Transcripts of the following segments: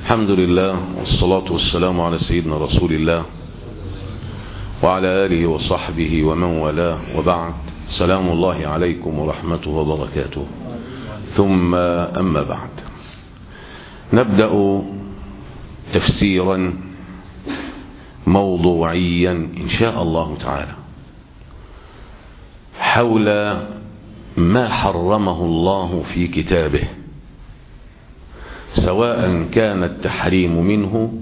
الحمد لله والصلاة والسلام على سيدنا رسول الله وعلى آله وصحبه ومن والاه وبعد سلام الله عليكم ورحمته وبركاته ثم أما بعد نبدأ تفسيرا موضوعيا إن شاء الله تعالى حول ما حرمه الله في كتابه سواء كان التحريم منه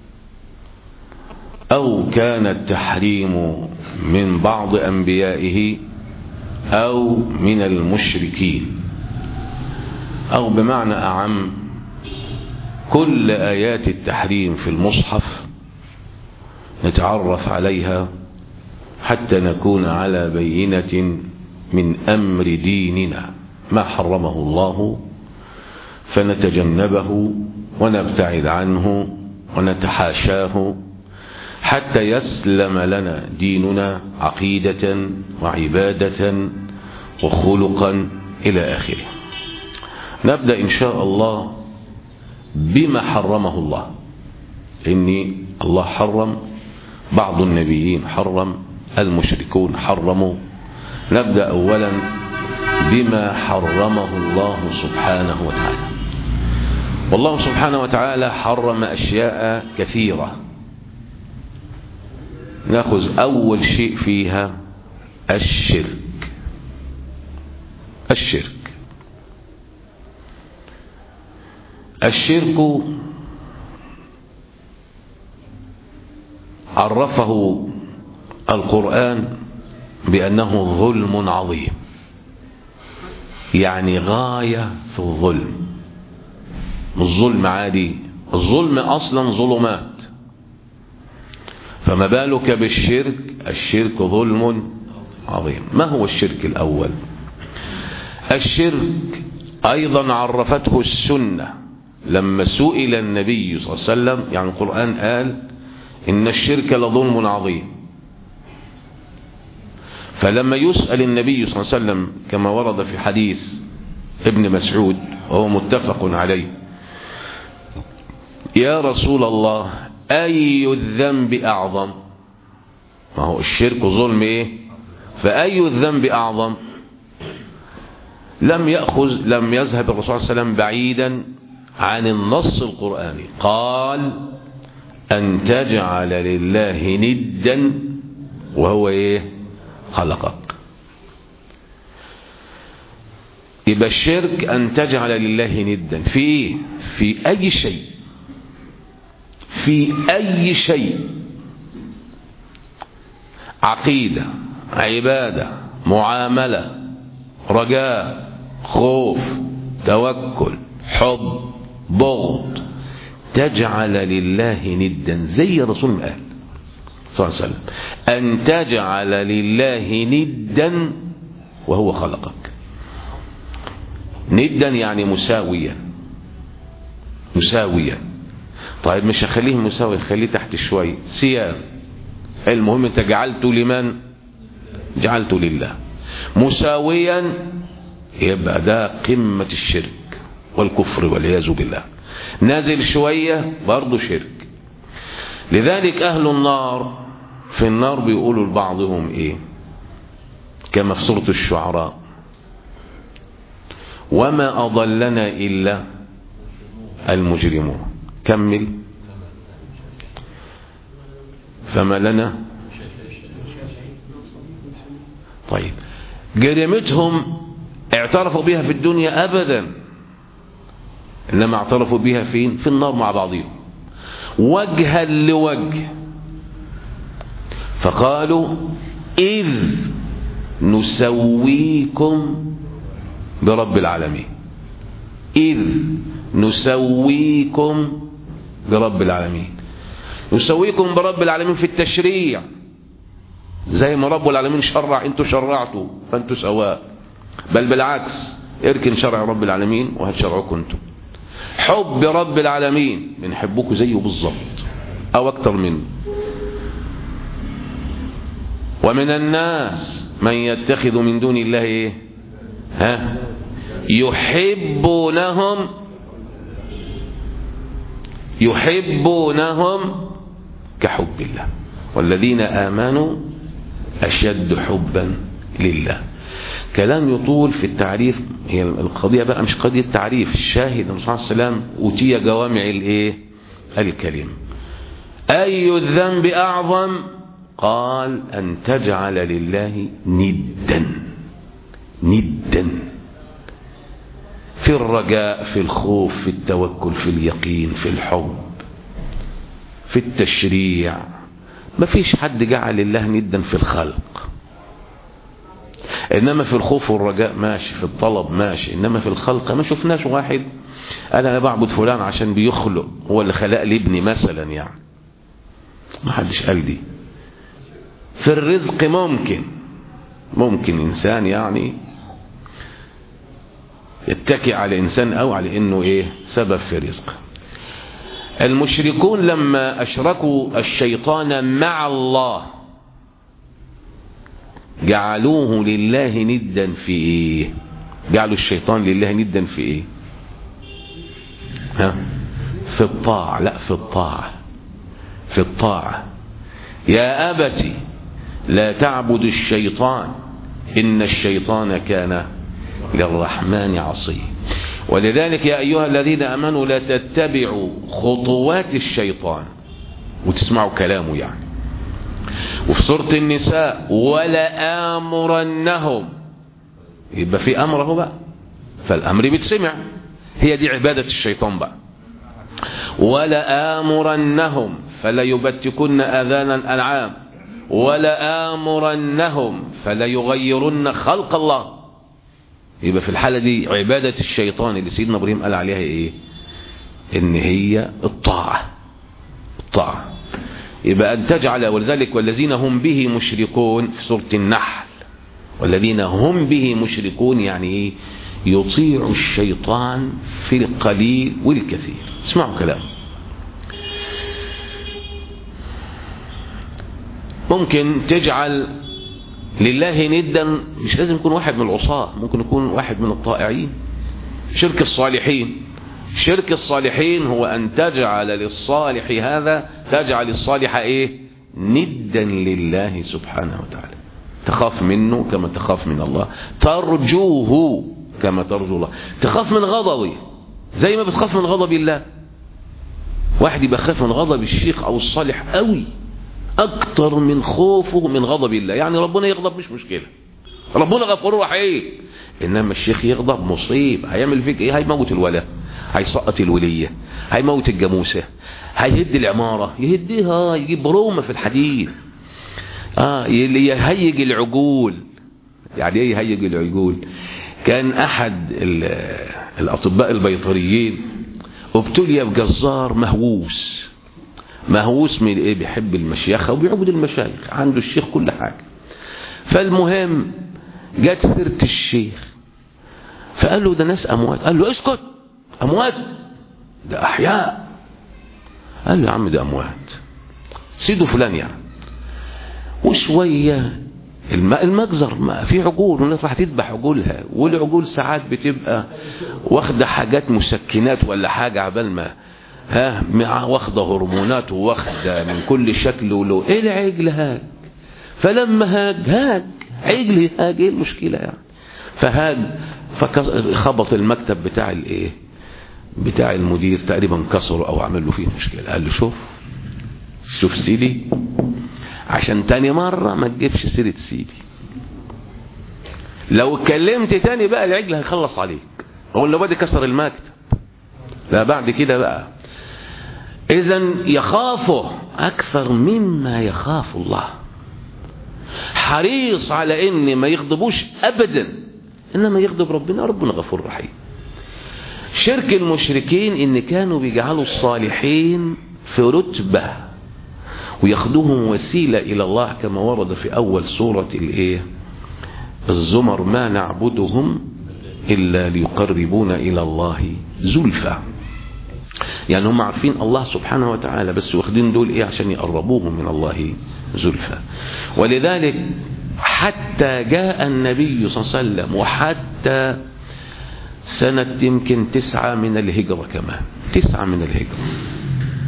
أو كان التحريم من بعض أنبيائه أو من المشركين أو بمعنى أعم كل آيات التحريم في المصحف نتعرف عليها حتى نكون على بينة من أمر ديننا ما حرمه الله فنتجنبه ونبتعد عنه ونتحاشاه حتى يسلم لنا ديننا عقيدة وعبادة وخلقا إلى آخره نبدأ إن شاء الله بما حرمه الله إني الله حرم بعض النبيين حرم المشركون حرموا نبدأ أولا بما حرمه الله سبحانه وتعالى والله سبحانه وتعالى حرم أشياء كثيرة نأخذ أول شيء فيها الشرك الشرك الشرك عرفه القرآن بأنه ظلم عظيم يعني غاية في الظلم الظلم عادي الظلم أصلا ظلمات فما بالك بالشرك الشرك ظلم عظيم ما هو الشرك الأول الشرك أيضا عرفته السنة لما سئل النبي صلى الله عليه وسلم يعني القرآن قال إن الشرك لظلم عظيم فلما يسأل النبي صلى الله عليه وسلم كما ورد في حديث ابن مسعود وهو متفق عليه يا رسول الله أي الذنب أعظم ما هو الشرك ظلم إيه فأي الذنب أعظم لم يأخذ لم يذهب الرسول صلى الله عليه وسلم بعيدا عن النص القرآني قال أن تجعل لله ندا وهو إيه خلقك يبقى الشرك أن تجعل لله ندا في إيه في أي شيء في أي شيء عقيدة عبادة معاملة رجاء خوف توكل حب بغض تجعل لله ندا زي الرسول ما قال صلى الله عليه وسلم أن تجعل لله ندا وهو خلقك ندا يعني مساويا مساويا طيب مش هخليه مساوي خليه تحت شوية سيان المهم انت جعلته لمن جعلته لله مساويا يبقى ده قمة الشرك والكفر والعياذ بالله نازل شوية برضه شرك لذلك أهل النار في النار بيقولوا لبعضهم إيه كما في سورة الشعراء وما أضلنا إلا المجرمون كمل فما لنا طيب جريمتهم اعترفوا بها في الدنيا أبدا إنما اعترفوا بها فين في النار مع بعضهم وجها لوجه فقالوا إذ نسويكم برب العالمين إذ نسويكم برب العالمين نسويكم برب العالمين في التشريع زي ما رب العالمين شرع انتوا شرعتوا فانتوا سواء بل بالعكس اركن شرع رب العالمين وهتشرعوكم انتوا حب رب العالمين بنحبكم زيه بالظبط او اكتر منه ومن الناس من يتخذ من دون الله ايه ها يحبونهم يحبونهم كحب الله والذين آمنوا أشد حبا لله كلام يطول في التعريف هي القضية بقى مش قضية تعريف الشاهد الرسول صلى الله عليه وسلم أوتي جوامع الإيه الكلم أي الذنب أعظم قال أن تجعل لله ندا ندا في الرجاء في الخوف في التوكل في اليقين في الحب في التشريع ما فيش حد جعل الله ندا في الخلق انما في الخوف والرجاء ماشي في الطلب ماشي انما في الخلق ما شفناش واحد قال انا بعبد فلان عشان بيخلق هو اللي خلق لي ابني مثلا يعني ما حدش قال دي في الرزق ممكن ممكن انسان يعني يتكئ على انسان او على انه ايه سبب في رزقه المشركون لما اشركوا الشيطان مع الله جعلوه لله ندا في ايه جعلوا الشيطان لله ندا في ايه ها في الطاعة لا في الطاعة في الطاعة يا أبتي لا تعبد الشيطان إن الشيطان كان للرحمن عصي ولذلك يا أيها الذين أمنوا لا تتبعوا خطوات الشيطان وتسمعوا كلامه يعني وفي سورة النساء ولا آمرنهم يبقى في أمر اهو بقى فالأمر بيتسمع هي دي عبادة الشيطان بقى ولا آمرنهم فلا يبتكن أذان الأنعام ولا آمرنهم فلا يغيرن خلق الله يبقى في الحالة دي عبادة الشيطان اللي سيدنا إبراهيم قال عليها إيه إن هي الطاعة الطاعة يبقى أن تجعل ولذلك والذين هم به مشركون في سورة النحل والذين هم به مشركون يعني إيه يطيع الشيطان في القليل والكثير اسمعوا كلام ممكن تجعل لله ندا مش لازم يكون واحد من العصاة ممكن يكون واحد من الطائعين شرك الصالحين شرك الصالحين هو أن تجعل للصالح هذا تجعل الصالح إيه ندا لله سبحانه وتعالى تخاف منه كما تخاف من الله ترجوه كما ترجو الله تخاف من غضبه زي ما بتخاف من غضب الله واحد يبقى خاف من غضب الشيخ او الصالح قوي اكتر من خوفه من غضب الله يعني ربنا يغضب مش مشكلة ربنا غفور رحيم انما الشيخ يغضب مصيب هيعمل فيك ايه هيموت الولا هيسقط الولية هيموت الجاموسة هيهد العمارة يهديها يجيب رومة في الحديد اه يهيج العجول يعني ايه يهيج العجول كان احد الاطباء البيطريين ابتلي بجزار مهووس مهووس من ايه بيحب المشيخة وبيعبد المشايخ عنده الشيخ كل حاجة فالمهم جت سيرة الشيخ فقال له ده ناس اموات قال له اسكت اموات ده احياء قال له يا عم ده اموات سيده فلان يعني وشوية المجزر ما في عجول والناس راح تذبح عجولها والعجول ساعات بتبقى واخده حاجات مسكنات ولا حاجه عبال ما ها مع واخده هرمونات وواخده من كل شكل ولو ايه العجل هاج فلما هاج هاج عجل هاج ايه المشكله يعني فهاج فخبط المكتب بتاع الايه بتاع المدير تقريبا كسره او عمل له فيه مشكله قال له شوف شوف سيدي عشان تاني مرة ما تجيبش سيرة سيدي لو اتكلمت تاني بقى العجل هيخلص عليك هو اللي بدي كسر المكتب لا بعد كده بقى اذا يخافه اكثر مما يخاف الله حريص على ان ما يغضبوش ابدا انما يغضب ربنا ربنا غفور رحيم شرك المشركين ان كانوا بيجعلوا الصالحين في رتبه وياخدوهم وسيلة إلى الله كما ورد في أول سورة الإيه الزمر ما نعبدهم إلا ليقربونا إلى الله زلفى يعني هم عارفين الله سبحانه وتعالى بس واخدين دول إيه عشان يقربوهم من الله زلفى ولذلك حتى جاء النبي صلى الله عليه وسلم وحتى سنة يمكن تسعة من الهجرة كمان تسعة من الهجرة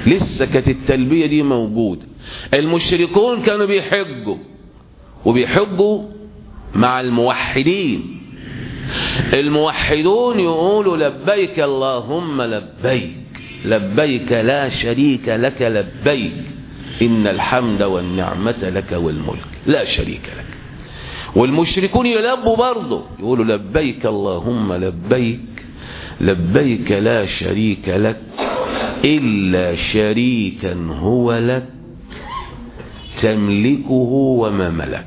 لسه كانت التلبية دي موجودة المشركون كانوا بيحجوا وبيحجوا مع الموحدين الموحدون يقولوا لبيك اللهم لبيك لبيك لا شريك لك لبيك إن الحمد والنعمة لك والملك لا شريك لك والمشركون يلبوا برضه يقولوا لبيك اللهم لبيك لبيك لا شريك لك إلا شريكا هو لك تملكه وما ملك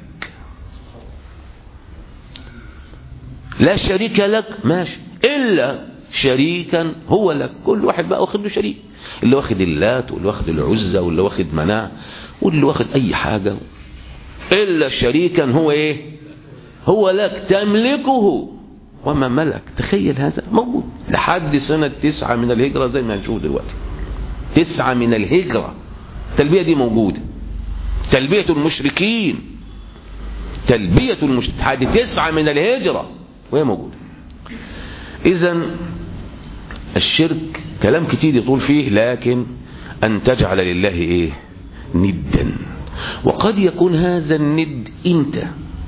لا شريك لك ماشي إلا شريكا هو لك كل واحد بقى واخد له شريك اللي واخد اللات واللي واخد العزة واللي واخد مناع واللي واخد أي حاجة إلا شريكا هو إيه هو لك تملكه وما ملك تخيل هذا موجود لحد سنة تسعة من الهجرة زي ما هنشوف دلوقتي تسعة من الهجرة التلبية دي موجودة تلبية المشركين تلبية المشركين لحد تسعة من الهجرة وهي موجودة إذا الشرك كلام كتير يطول فيه لكن أن تجعل لله إيه ندا وقد يكون هذا الند أنت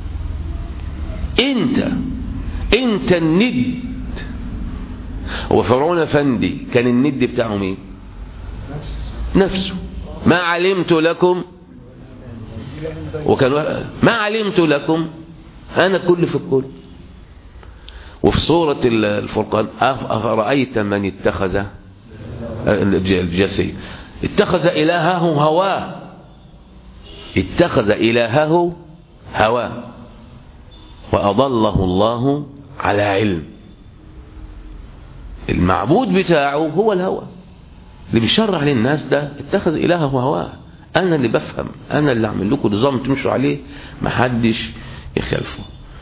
أنت أنت الند وفرعون فندي كان الند بتاعه مين نفسه ما علمت لكم وكان ما علمت لكم أنا كل في الكل وفي سورة الفرقان أفرأيت من اتخذ الجسي اتخذ إلهه هواه اتخذ إلهه هواه وأضله الله على علم المعبود بتاعه هو الهوى اللي بيشرع للناس ده اتخذ إلهه هواه أنا اللي بفهم أنا اللي أعمل لكم نظام تمشوا عليه محدش يخالفه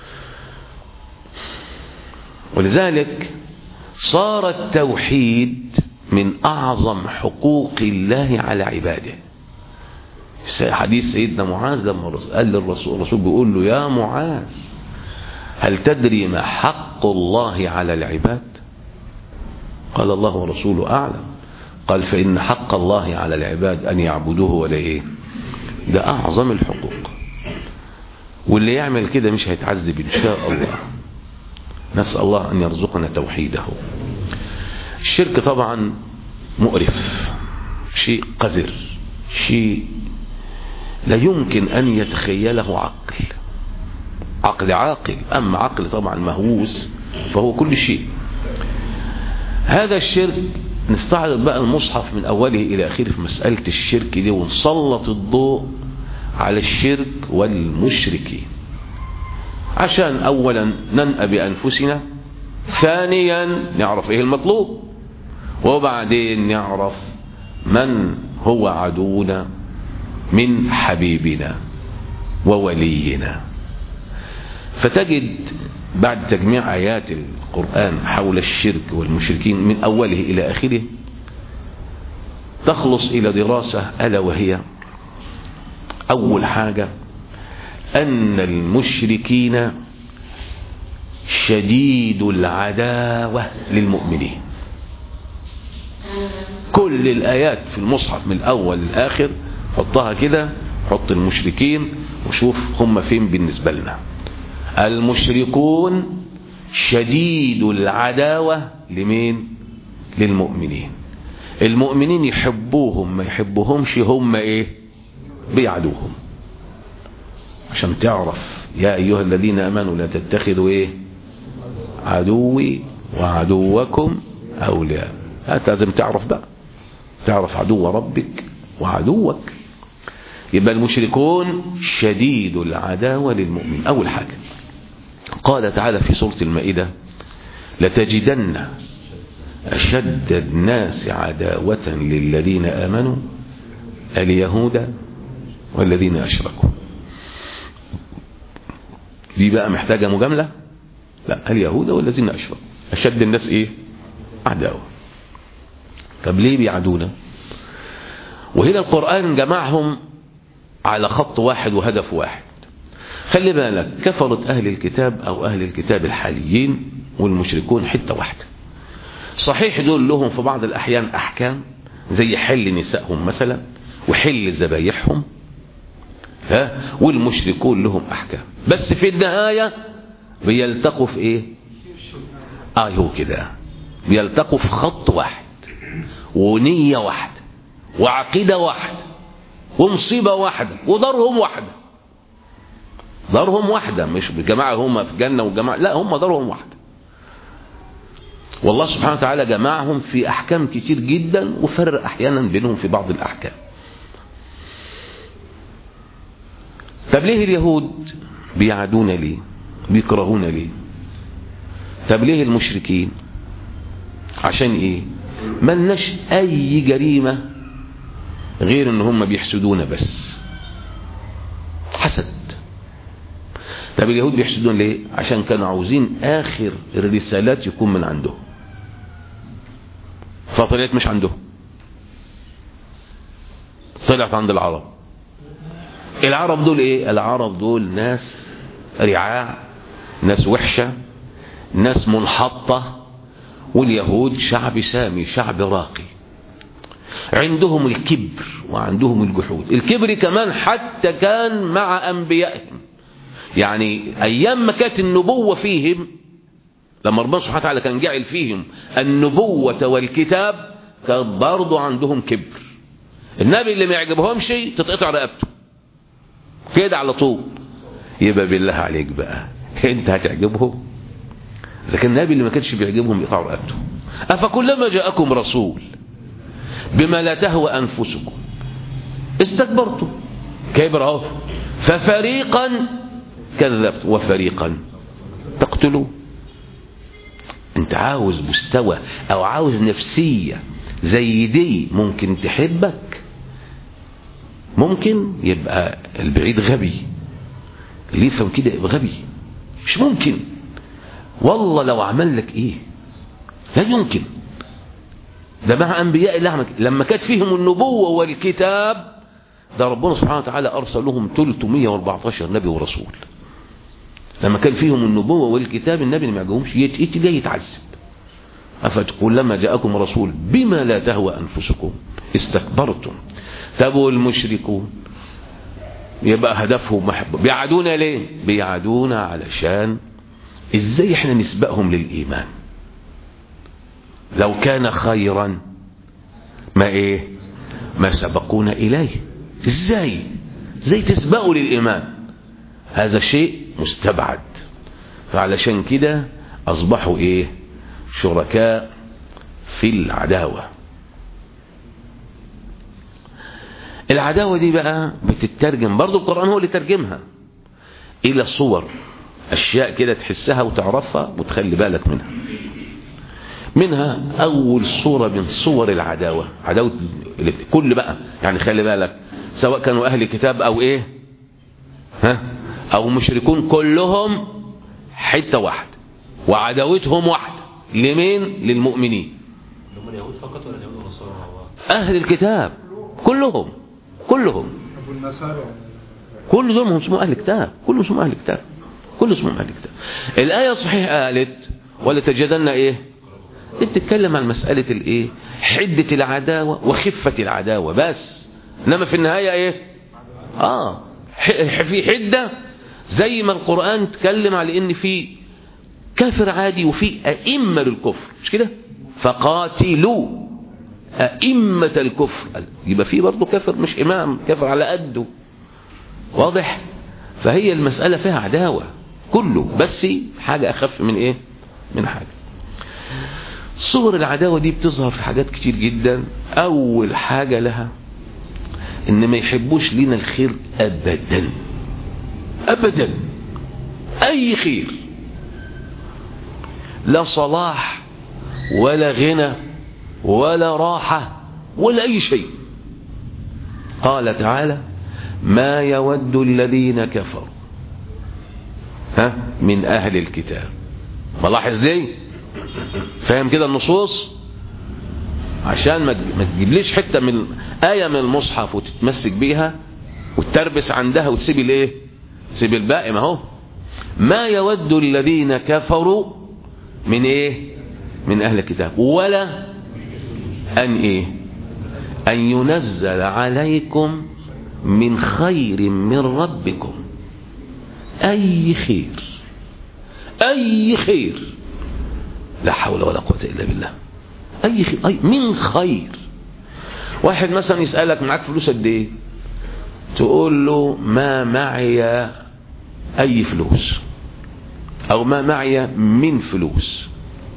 ولذلك صار التوحيد من أعظم حقوق الله على عباده حديث سيدنا معاذ لما قال للرسول الرسول بيقول له يا معاذ هل تدري ما حق الله على العباد قال الله ورسوله أعلم قال فإن حق الله على العباد أن يعبدوه ولا إيه ده أعظم الحقوق واللي يعمل كده مش هيتعذب إن شاء الله نسأل الله أن يرزقنا توحيده الشرك طبعا مؤرف شيء قذر شيء لا يمكن أن يتخيله عقل عقل عاقل أما عقل طبعا مهووس فهو كل شيء هذا الشرك نستعرض بقى المصحف من أوله إلى آخره في مسألة الشرك دي ونسلط الضوء على الشرك والمشركين عشان أولا ننأى بأنفسنا ثانيا نعرف إيه المطلوب وبعدين نعرف من هو عدونا من حبيبنا وولينا فتجد بعد تجميع آيات القرآن حول الشرك والمشركين من أوله إلى آخره تخلص إلى دراسة ألا وهي أول حاجة أن المشركين شديد العداوة للمؤمنين كل الآيات في المصحف من الأول للآخر حطها كده حط المشركين وشوف هم فين بالنسبة لنا المشركون شديد العداوة لمين للمؤمنين المؤمنين يحبوهم ما يحبوهمش هم ايه بيعدوهم عشان تعرف يا ايها الذين امنوا لا تتخذوا ايه عدوي وعدوكم اولياء هات لازم تعرف بقى تعرف عدو ربك وعدوك يبقى المشركون شديد العداوة للمؤمن أول حاجة قال تعالى في سورة المائدة لتجدن أشد الناس عداوة للذين آمنوا اليهود والذين أشركوا دي بقى محتاجة مجاملة لا اليهود والذين أشركوا أشد الناس إيه عداوة طب ليه بيعدونا وهنا القرآن جمعهم على خط واحد وهدف واحد خلي بالك كفرت أهل الكتاب أو أهل الكتاب الحاليين والمشركون حتة واحدة صحيح دول لهم في بعض الأحيان أحكام زي حل نسائهم مثلا وحل ذبايحهم ها والمشركون لهم احكام بس في النهايه بيلتقوا في ايه اه هو كده بيلتقوا في خط واحد ونيه واحده وعقيده واحده ومصيبه واحده ودارهم واحده دارهم واحده مش جماعه هم في جنه وجماعه لا هم دارهم واحده والله سبحانه وتعالى جمعهم في احكام كتير جدا وفرق احيانا بينهم في بعض الاحكام طب ليه اليهود بيعادون ليه بيكرهون ليه طب ليه المشركين عشان ايه ملناش اي جريمة غير ان هم بيحسدونا بس حسد طب اليهود بيحسدون ليه عشان كانوا عاوزين اخر الرسالات يكون من عندهم فطلعت مش عندهم طلعت عند العرب العرب دول ايه العرب دول ناس رعاع ناس وحشة ناس منحطة واليهود شعب سامي شعب راقي عندهم الكبر وعندهم الجحود الكبر كمان حتى كان مع أنبيائهم يعني أيام ما كانت النبوة فيهم لما ربنا سبحانه وتعالى كان جعل فيهم النبوة والكتاب كان برضو عندهم كبر النبي اللي ما يعجبهمش تتقطع رقبته كده على طول يبقى بالله عليك بقى انت هتعجبهم اذا كان النبي اللي ما كانش بيعجبهم يقطعوا رقبته افكلما جاءكم رسول بما لا تهوى انفسكم استكبرتم كبر اهو ففريقا كذبت وفريقا تقتلوا انت عاوز مستوى او عاوز نفسية زي دي ممكن تحبك ممكن يبقى البعيد غبي اللي يفهم كده يبقى غبي مش ممكن والله لو عمل لك ايه لا يمكن ده مع انبياء الله لما كانت فيهم النبوة والكتاب ده ربنا سبحانه وتعالى ارسل لهم 314 نبي ورسول لما كان فيهم النبوة والكتاب النبي ما يعجبهمش يتقتل يتعذب أفتقول لما جاءكم رسول بما لا تهوى أنفسكم استكبرتم تبوا المشركون يبقى هدفهم محبوب بيعادونا ليه بيعادونا علشان ازاي احنا نسبقهم للإيمان لو كان خيرا ما ايه ما سبقونا إليه ازاي ازاي تسبقوا للإيمان هذا شيء مستبعد فعلشان كده أصبحوا إيه شركاء في العداوة العداوة دي بقى بتترجم برضو القرآن هو اللي ترجمها إلى صور أشياء كده تحسها وتعرفها وتخلي بالك منها منها أول صورة من صور العداوة عداوة كل بقى يعني خلي بالك سواء كانوا أهل كتاب أو إيه ها او مشركون كلهم حتة واحدة وعداوتهم واحدة لمين للمؤمنين هم اليهود فقط ولا اليهود والنصارى مع بعض اهل الكتاب كلهم كلهم كل دول هم اسمهم اهل كتاب كل اسمهم اهل كتاب كل اسمهم اهل كتاب الايه صحيح قالت ولا تجدن ايه دي بتتكلم عن مساله الايه حده العداوه وخفه العداوه بس انما في النهايه ايه اه في حده زي ما القرآن اتكلم على ان في كافر عادي وفي أئمة للكفر مش كده فقاتلوا أئمة الكفر يبقى في برضه كافر مش إمام كافر على قده واضح فهي المسألة فيها عداوة كله بس حاجة أخف من إيه من حاجة صور العداوة دي بتظهر في حاجات كتير جدا أول حاجة لها إن ما يحبوش لنا الخير أبداً ابدا اي خير لا صلاح ولا غنى ولا راحة ولا اي شيء قال تعالى ما يود الذين كفروا ها من اهل الكتاب ملاحظ ليه فاهم كده النصوص عشان ما تجيبليش حتة من آية من المصحف وتتمسك بيها وتربس عندها وتسيب الايه سيب الباقي ما هو ما يود الذين كفروا من ايه من اهل الكتاب ولا ان ايه أن ينزل عليكم من خير من ربكم أي خير أي خير لا حول ولا قوة إلا بالله أي خير أي من خير واحد مثلا يسألك معاك فلوس قد إيه تقول له ما معي أي فلوس أو ما معي من فلوس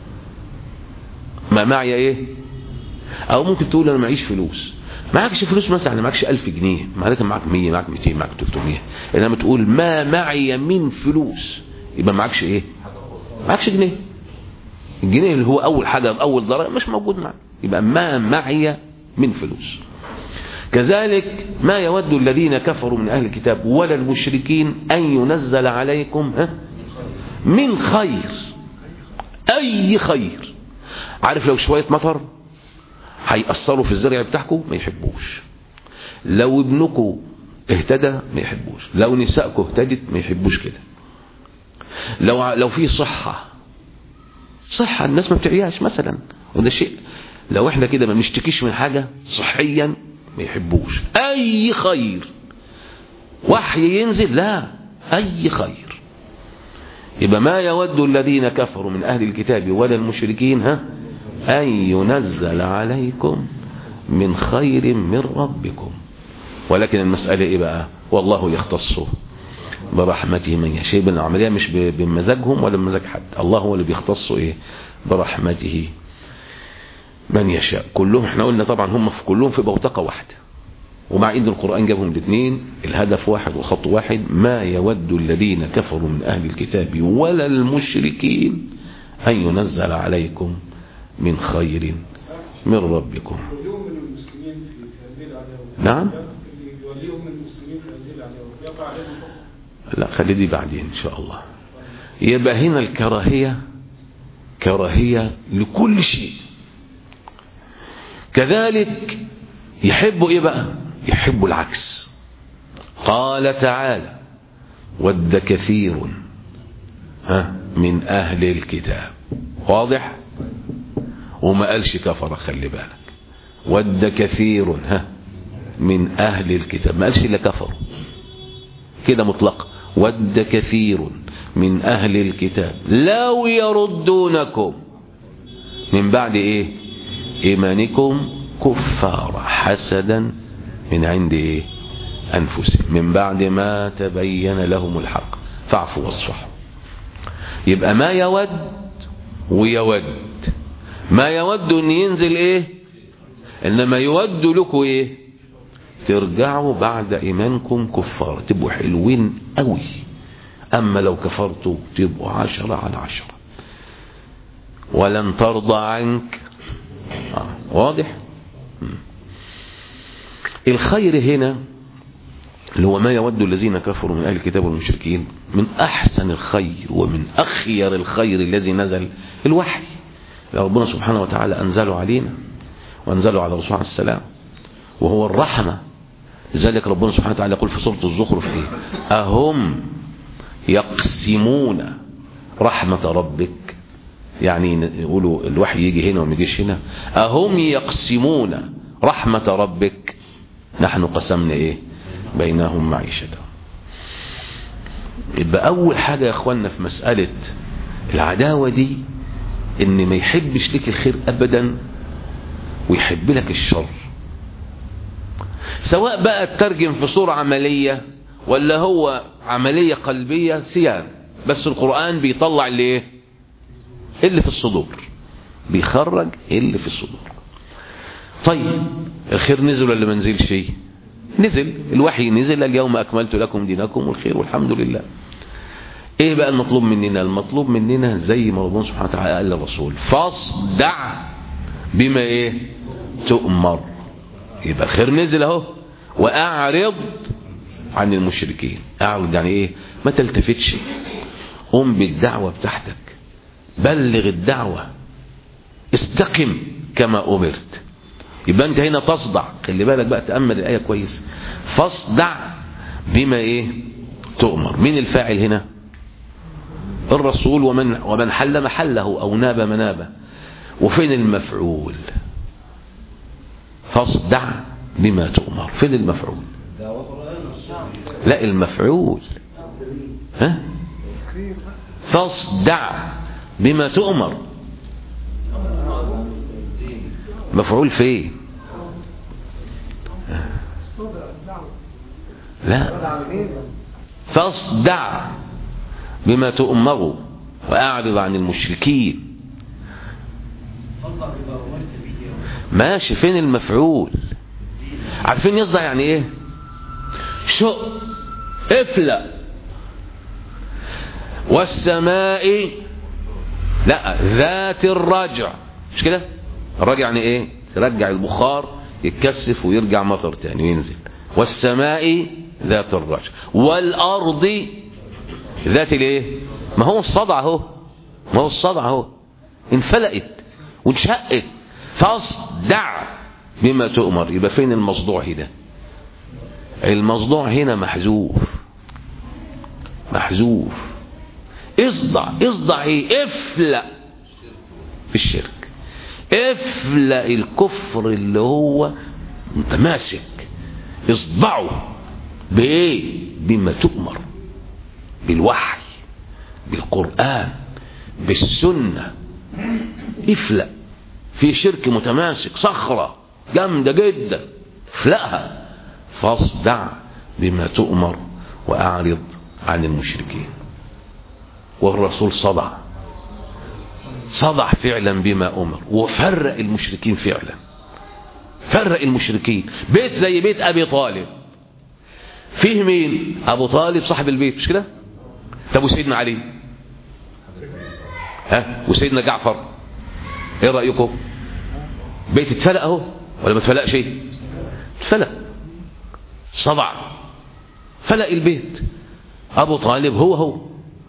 ما معي إيه أو ممكن تقول أنا معيش فلوس معكش فلوس مثلا يعني معكش ألف جنيه معك معك 100 معك 200 معك 300 إنما تقول ما معي من فلوس يبقى معكش إيه معكش جنيه الجنيه اللي هو أول حاجة أول درجة مش موجود معك يبقى ما معي من فلوس كذلك ما يود الذين كفروا من أهل الكتاب ولا المشركين أن ينزل عليكم ها من خير أي خير عارف لو شوية مطر هيأثروا في الزرع بتاعكم ما يحبوش لو ابنكم اهتدى ما يحبوش لو نسائكم اهتدت ما يحبوش كده لو لو في صحة صحة الناس ما بتعياش مثلا وده شيء لو احنا كده ما بنشتكيش من حاجة صحيا ما يحبوش اي خير وحي ينزل لا اي خير يبقى ما يود الذين كفروا من اهل الكتاب ولا المشركين ها ان ينزل عليكم من خير من ربكم ولكن المسألة ايه بقى والله يختص برحمته من يشاء يبقى العملية مش بمزاجهم ولا بمزاج حد الله هو اللي بيختص ايه برحمته من يشاء كلهم احنا قلنا طبعا هم في كلهم في بوتقة واحدة ومع ان القرآن جابهم الاثنين الهدف واحد والخط واحد ما يود الذين كفروا من اهل الكتاب ولا المشركين ان ينزل عليكم من خير من ربكم يوليهم من المسلمين في في هذه العداوة نعم. اللي يوليهم من المسلمين في هذه العداوة يقع عليهم حكم لا خلي دي بعدين ان شاء الله يبقى هنا الكراهية كراهية لكل شيء كذلك يحبوا ايه بقى يحبوا العكس قال تعالى ود كثير ها من اهل الكتاب واضح وما قالش كفر خلي بالك ود كثير ها من اهل الكتاب ما قالش الا كفروا كده مطلق ود كثير من أهل الكتاب لو يردونكم من بعد إيه إيمانكم كفار حسدا من عند إيه أنفسهم من بعد ما تبين لهم الحق فاعفوا واصفحوا يبقى ما يود ويود ما يود ان ينزل ايه انما يود لكم ايه ترجعوا بعد ايمانكم كفار تبقوا حلوين قوي اما لو كفرتوا تبقوا عشرة على عشرة ولن ترضى عنك آه. واضح مم. الخير هنا اللي هو ما يود الذين كفروا من اهل الكتاب والمشركين من احسن الخير ومن اخير الخير الذي نزل الوحي ربنا سبحانه وتعالى انزله علينا وانزله على الرسول عليه السلام وهو الرحمه لذلك ربنا سبحانه وتعالى يقول في سورة الزخرف ايه أهم يقسمون رحمة ربك يعني يقولوا الوحي يجي هنا وما يجيش هنا أهم يقسمون رحمة ربك نحن قسمنا ايه بينهم معيشتهم يبقى أول حاجة يا أخوانا في مسألة العداوة دي إن ما يحبش لك الخير أبدا ويحب لك الشر سواء بقى تترجم في صورة عملية ولا هو عملية قلبية سيان بس القرآن بيطلع اللي ايه اللي في الصدور بيخرج اللي في الصدور طيب الخير نزل ولا ما نزلش نزل الوحي نزل اليوم أكملت لكم دينكم والخير والحمد لله ايه بقى المطلوب مننا المطلوب مننا زي ما ربنا سبحانه وتعالى قال للرسول فاصدع بما ايه تؤمر يبقى الخير نزل اهو واعرض عن المشركين اعرض يعني ايه ما تلتفتش قم بالدعوة بتاعتك بلغ الدعوة استقم كما امرت يبقى انت هنا تصدع خلي بالك بقى تأمل الآية كويس فاصدع بما ايه تؤمر مين الفاعل هنا الرسول ومن ومن حل محله او ناب منابه وفين المفعول فاصدع بما تؤمر فين المفعول لا المفعول ها فاصدع بما تؤمر مفعول فين لا فاصدع بما تؤمر وأعرض عن المشركين ماشي فين المفعول عارفين يصدع يعني ايه شق افلق والسماء لا ذات الرجع مش كده الرجع يعني ايه ترجع البخار يتكثف ويرجع مطر تاني وينزل والسماء ذات الرجع والارض ذات الايه ما هو الصدع اهو ما هو الصدع اهو انفلقت وانشقت فاصدع بما تؤمر يبقى فين المصدوع هنا المصدوع هنا محذوف محذوف اصدع اصدع ايه افلق في الشرك افلق الكفر اللي هو متماسك اصدعوا بايه بما تؤمر بالوحي بالقرآن بالسنة افلق في شرك متماسك صخرة جامدة جدا افلقها فاصدع بما تؤمر وأعرض عن المشركين والرسول صدع صدع فعلا بما أمر وفرق المشركين فعلا فرق المشركين بيت زي بيت أبي طالب فيه مين أبو طالب صاحب البيت مش كده طب وسيدنا علي ها وسيدنا جعفر ايه رأيكم بيت اتفلق اهو ولا ما اتفلقش ايه اتفلق صدع فلق البيت ابو طالب هو هو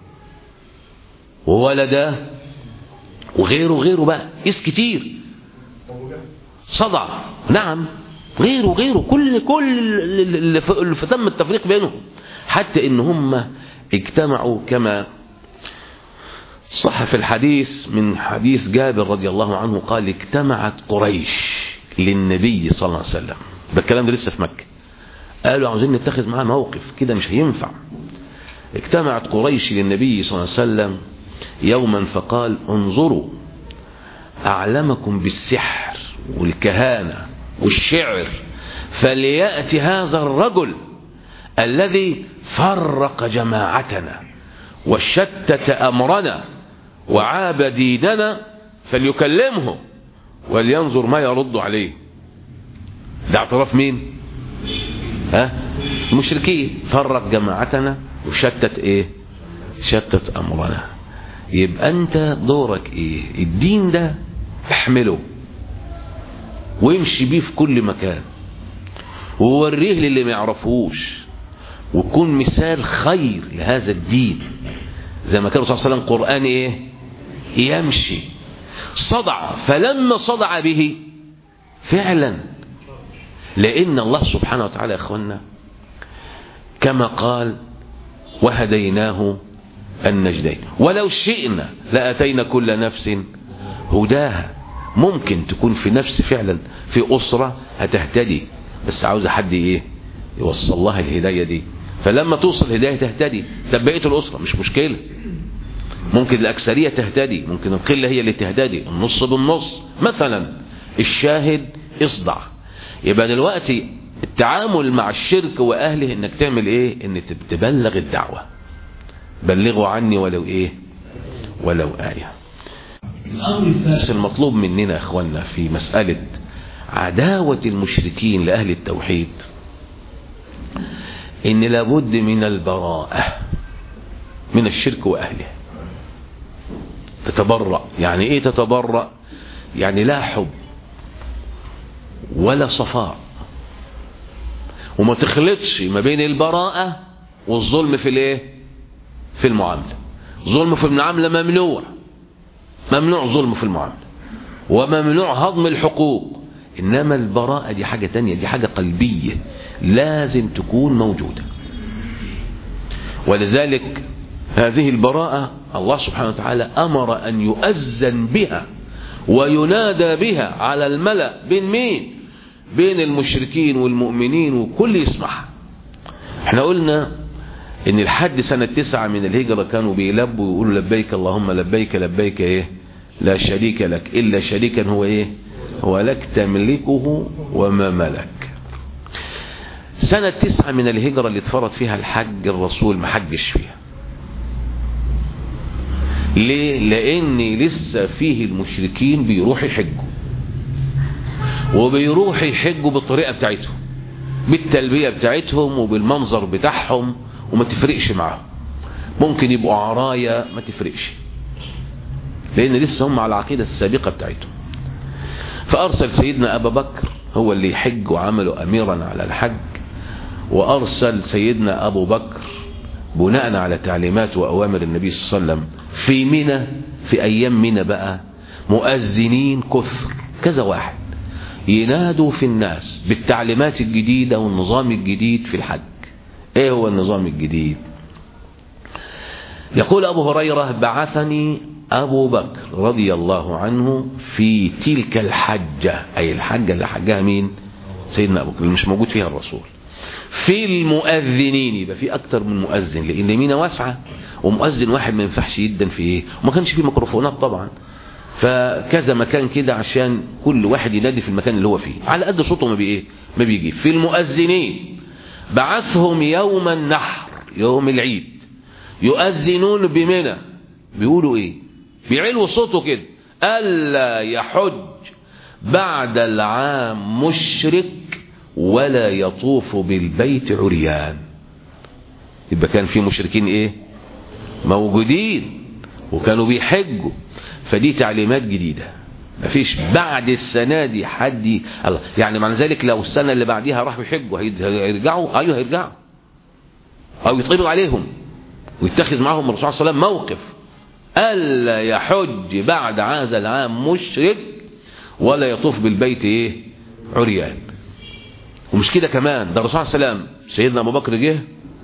وولده وغيره غيره بقى قيس كتير صدع نعم غيره غيره كل كل اللي في اللي في تم التفريق بينهم حتى ان هم اجتمعوا كما صح في الحديث من حديث جابر رضي الله عنه قال اجتمعت قريش للنبي صلى الله عليه وسلم ده الكلام ده لسه في مكة قالوا عاوزين نتخذ معاه موقف كده مش هينفع اجتمعت قريش للنبي صلى الله عليه وسلم يوما فقال انظروا أعلمكم بالسحر والكهانة والشعر فليأتي هذا الرجل الذي فرق جماعتنا وشتت أمرنا وعاب ديننا فليكلمه ولينظر ما يرد عليه ده اعتراف مين ها المشركين فرق جماعتنا وشتت ايه شتت امرنا يبقى انت دورك ايه الدين ده احمله وامشي بيه في كل مكان ووريه للي ما يعرفوش وكون مثال خير لهذا الدين زي ما كان الرسول صلى الله عليه وسلم قرآن ايه يمشي صدع فلما صدع به فعلا لأن الله سبحانه وتعالى يا أخوانا كما قال وهديناه النجدين ولو شئنا لأتينا كل نفس هداها ممكن تكون في نفس فعلا في أسرة هتهتدي بس عاوزة حد ايه يوصل لها الهداية دي فلما توصل الهداية تهتدي طب بقية الأسرة مش مشكلة ممكن الأكثرية تهتدي ممكن القلة هي اللي تهتدي النص بالنص مثلا الشاهد اصدع يبقى دلوقتي التعامل مع الشرك وأهله انك تعمل ايه ان تبلغ الدعوة بلغوا عني ولو ايه ولو آية الأمر الثالث المطلوب مننا يا اخوانا في مسألة عداوة المشركين لأهل التوحيد ان لابد من البراءة من الشرك وأهله تتبرأ يعني ايه تتبرأ يعني لا حب ولا صفاء وما تخلطش ما بين البراءة والظلم في الايه في المعاملة ظلم في المعاملة ممنوع ممنوع ظلم في المعاملة وممنوع هضم الحقوق إنما البراءة دي حاجة تانية دي حاجة قلبية لازم تكون موجودة ولذلك هذه البراءة الله سبحانه وتعالى أمر أن يؤذن بها وينادى بها على الملأ بين مين بين المشركين والمؤمنين وكل يسمعها احنا قلنا ان الحد سنة تسعة من الهجرة كانوا بيلبوا ويقولوا لبيك اللهم لبيك لبيك ايه لا شريك لك الا شريكا هو ايه هو لك تملكه وما ملك سنة تسعة من الهجرة اللي اتفرض فيها الحج الرسول ما حجش فيها ليه لان لسه فيه المشركين بيروحوا يحجوا وبيروحوا يحجوا بالطريقة بتاعتهم بالتلبية بتاعتهم وبالمنظر بتاعهم وما تفرقش معاهم ممكن يبقوا عرايا ما تفرقش لان لسه هم على العقيدة السابقة بتاعتهم فارسل سيدنا ابا بكر هو اللي يحج وعمله اميرا على الحج وارسل سيدنا ابو بكر بناء على تعليمات واوامر النبي صلى الله عليه وسلم في منى في ايام منى بقى مؤذنين كثر كذا واحد ينادوا في الناس بالتعليمات الجديدة والنظام الجديد في الحج ايه هو النظام الجديد يقول ابو هريرة بعثني ابو بكر رضي الله عنه في تلك الحجة اي الحجة اللي حجها مين سيدنا ابو بكر اللي مش موجود فيها الرسول في المؤذنين يبقى في اكتر من مؤذن لان مينا واسعة ومؤذن واحد ما ينفعش يدن في ايه وما كانش فيه ميكروفونات طبعا فكذا مكان كده عشان كل واحد ينادي في المكان اللي هو فيه على قد صوته ما بايه ما بيجي في المؤذنين بعثهم يوم النحر يوم العيد يؤذنون بمنى بيقولوا ايه بيعلوا صوته كده الا يحج بعد العام مشرك ولا يطوف بالبيت عريان يبقى كان في مشركين ايه موجودين وكانوا بيحجوا فدي تعليمات جديدة مفيش بعد السنة دي حد الله يعني معنى ذلك لو السنة اللي بعديها راحوا يحجوا هيرجعوا ايوه هيرجعوا او يطلب عليهم ويتخذ معهم الرسول صلى الله عليه وسلم موقف الا يحج بعد هذا العام مشرك ولا يطوف بالبيت ايه عريان ومش كده كمان ده الرسول صلى الله عليه وسلم سيدنا ابو بكر جه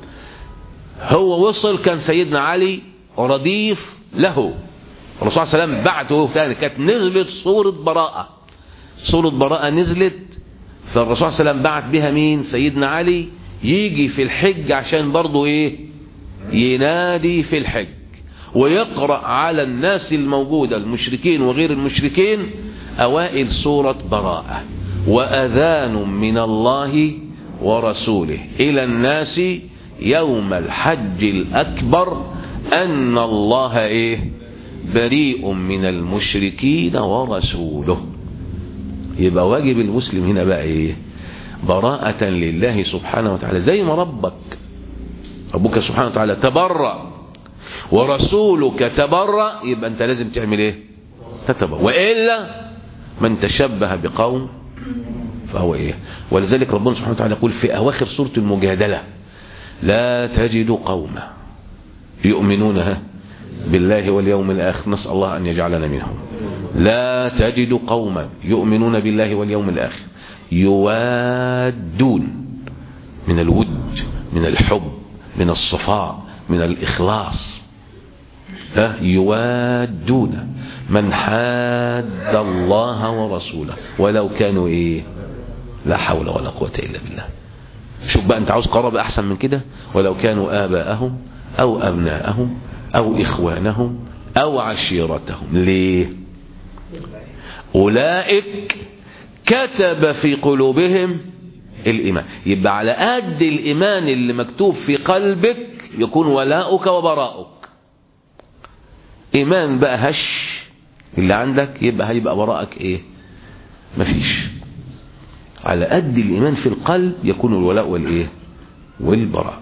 هو وصل كان سيدنا علي رديف له الرسول صلى الله عليه وسلم بعته ثاني كانت نزلت صورة براءة صورة براءة نزلت فالرسول صلى الله عليه وسلم بعت بها مين سيدنا علي يجي في الحج عشان برضه ايه ينادي في الحج ويقرأ على الناس الموجودة المشركين وغير المشركين أوائل سورة براءة وأذان من الله ورسوله إلى الناس يوم الحج الأكبر أن الله إيه بريء من المشركين ورسوله يبقى واجب المسلم هنا بقى إيه براءة لله سبحانه وتعالى زي ما ربك ربك سبحانه وتعالى تبرأ ورسولك تبرأ يبقى أنت لازم تعمل إيه تتبرأ وإلا من تشبه بقوم فهو إيه ولذلك ربنا سبحانه وتعالى يقول في أواخر سورة المجادلة لا تجد قوما يؤمنون بالله واليوم الآخر نسأل الله أن يجعلنا منهم لا تجد قوما يؤمنون بالله واليوم الآخر يوادون من الود من الحب من الصفاء من الإخلاص ها يوادون من حاد الله ورسوله ولو كانوا ايه لا حول ولا قوة إلا بالله شوف بقى انت عاوز قرابة احسن من كده ولو كانوا آباءهم او ابناءهم او اخوانهم او عشيرتهم ليه اولئك كتب في قلوبهم الايمان يبقى على قد الايمان اللي مكتوب في قلبك يكون ولاؤك وبراؤك ايمان بقى هش اللي عندك يبقى هيبقى براءك ايه مفيش على قد الإيمان في القلب يكون الولاء والإيه والبراء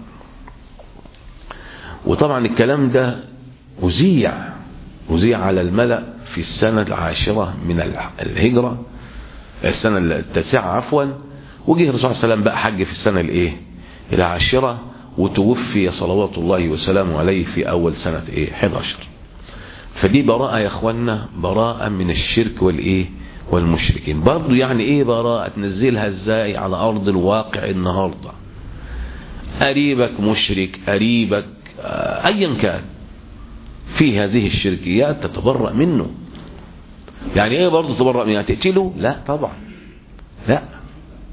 وطبعا الكلام ده أذيع أذيع على الملأ في السنة العاشرة من الهجرة السنة التاسعة عفوا وجه الرسول صلى الله عليه وسلم بقى حج في السنة الإيه العاشرة وتوفي صلوات الله وسلامه عليه في أول سنة إيه 11 فدي براءة يا أخوانا براءة من الشرك والإيه والمشركين برضو يعني ايه براءة تنزلها ازاي على ارض الواقع النهاردة قريبك مشرك قريبك آه ايا كان في هذه الشركيات تتبرأ منه يعني ايه برضو تبرأ منه يعني تقتله لا طبعا لا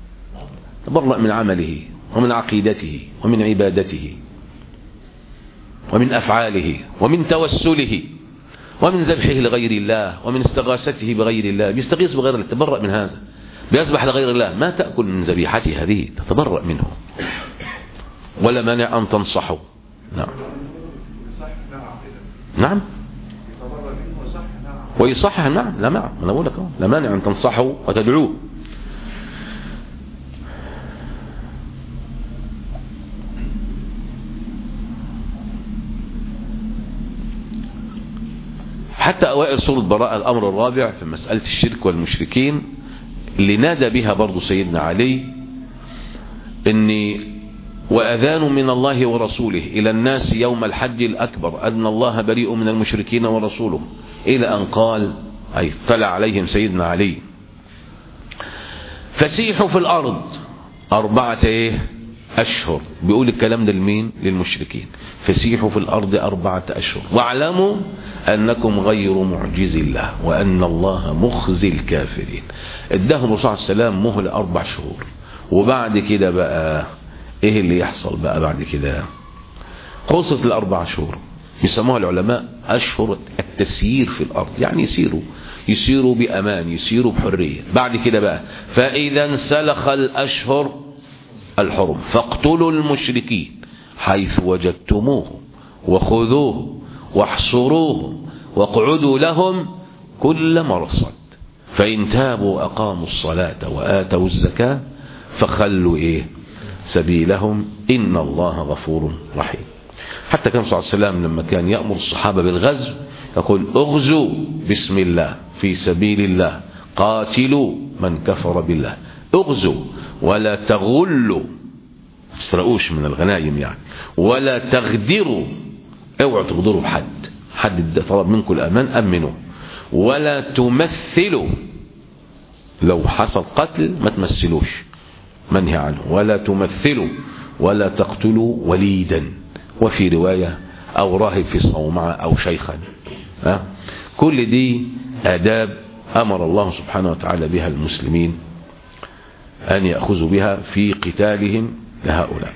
تبرأ من عمله ومن عقيدته ومن عبادته ومن أفعاله ومن توسله ومن ذبحه لغير الله ومن استغاثته بغير الله بيستغيث بغير الله تبرأ من هذا بيسبح لغير الله ما تأكل من ذبيحته هذه تتبرأ منه ولا مانع أن تنصحه نعم نعم ويصحح نعم لا معنى أنا بقول لك أهو لا مانع أن تنصحه وتدعوه حتى أوائل سورة براءة الأمر الرابع في مسألة الشرك والمشركين اللي نادى بها برضو سيدنا علي إني وأذان من الله ورسوله إلى الناس يوم الحج الأكبر أن الله بريء من المشركين ورسوله إلى أن قال أي اطلع عليهم سيدنا علي فسيحوا في الأرض أربعة إيه أشهر بيقول الكلام ده لمين للمشركين فسيحوا في الأرض أربعة أشهر واعلموا أنكم غير معجز الله وأن الله مخزي الكافرين اداهم الرسول عليه السلام مهلة أربع شهور وبعد كده بقى ايه اللي يحصل بقى بعد كده خلصت الاربع شهور يسموها العلماء اشهر التسيير في الارض يعني يسيروا يسيروا بامان يسيروا بحريه بعد كده بقى فاذا انسلخ الاشهر الحرم فاقتلوا المشركين حيث وجدتموهم وخذوهم واحصروهم واقعدوا لهم كل مرصد فإن تابوا وأقاموا الصلاة وآتوا الزكاة فخلوا إيه سبيلهم إن الله غفور رحيم حتى كان صلى الله عليه وسلم لما كان يأمر الصحابة بالغزو يقول اغزوا بسم الله في سبيل الله قاتلوا من كفر بالله اغزوا ولا تغلوا تسرقوش من الغنائم يعني ولا تغدروا اوعوا تغدروا بحد حد طلب منكم الأمان أمنوا ولا تمثلوا لو حصل قتل ما تمثلوش منهي عنه ولا تمثلوا ولا تقتلوا وليدا وفي رواية أو راهب في صومعة أو شيخا ها؟ كل دي آداب أمر الله سبحانه وتعالى بها المسلمين أن يأخذوا بها في قتالهم لهؤلاء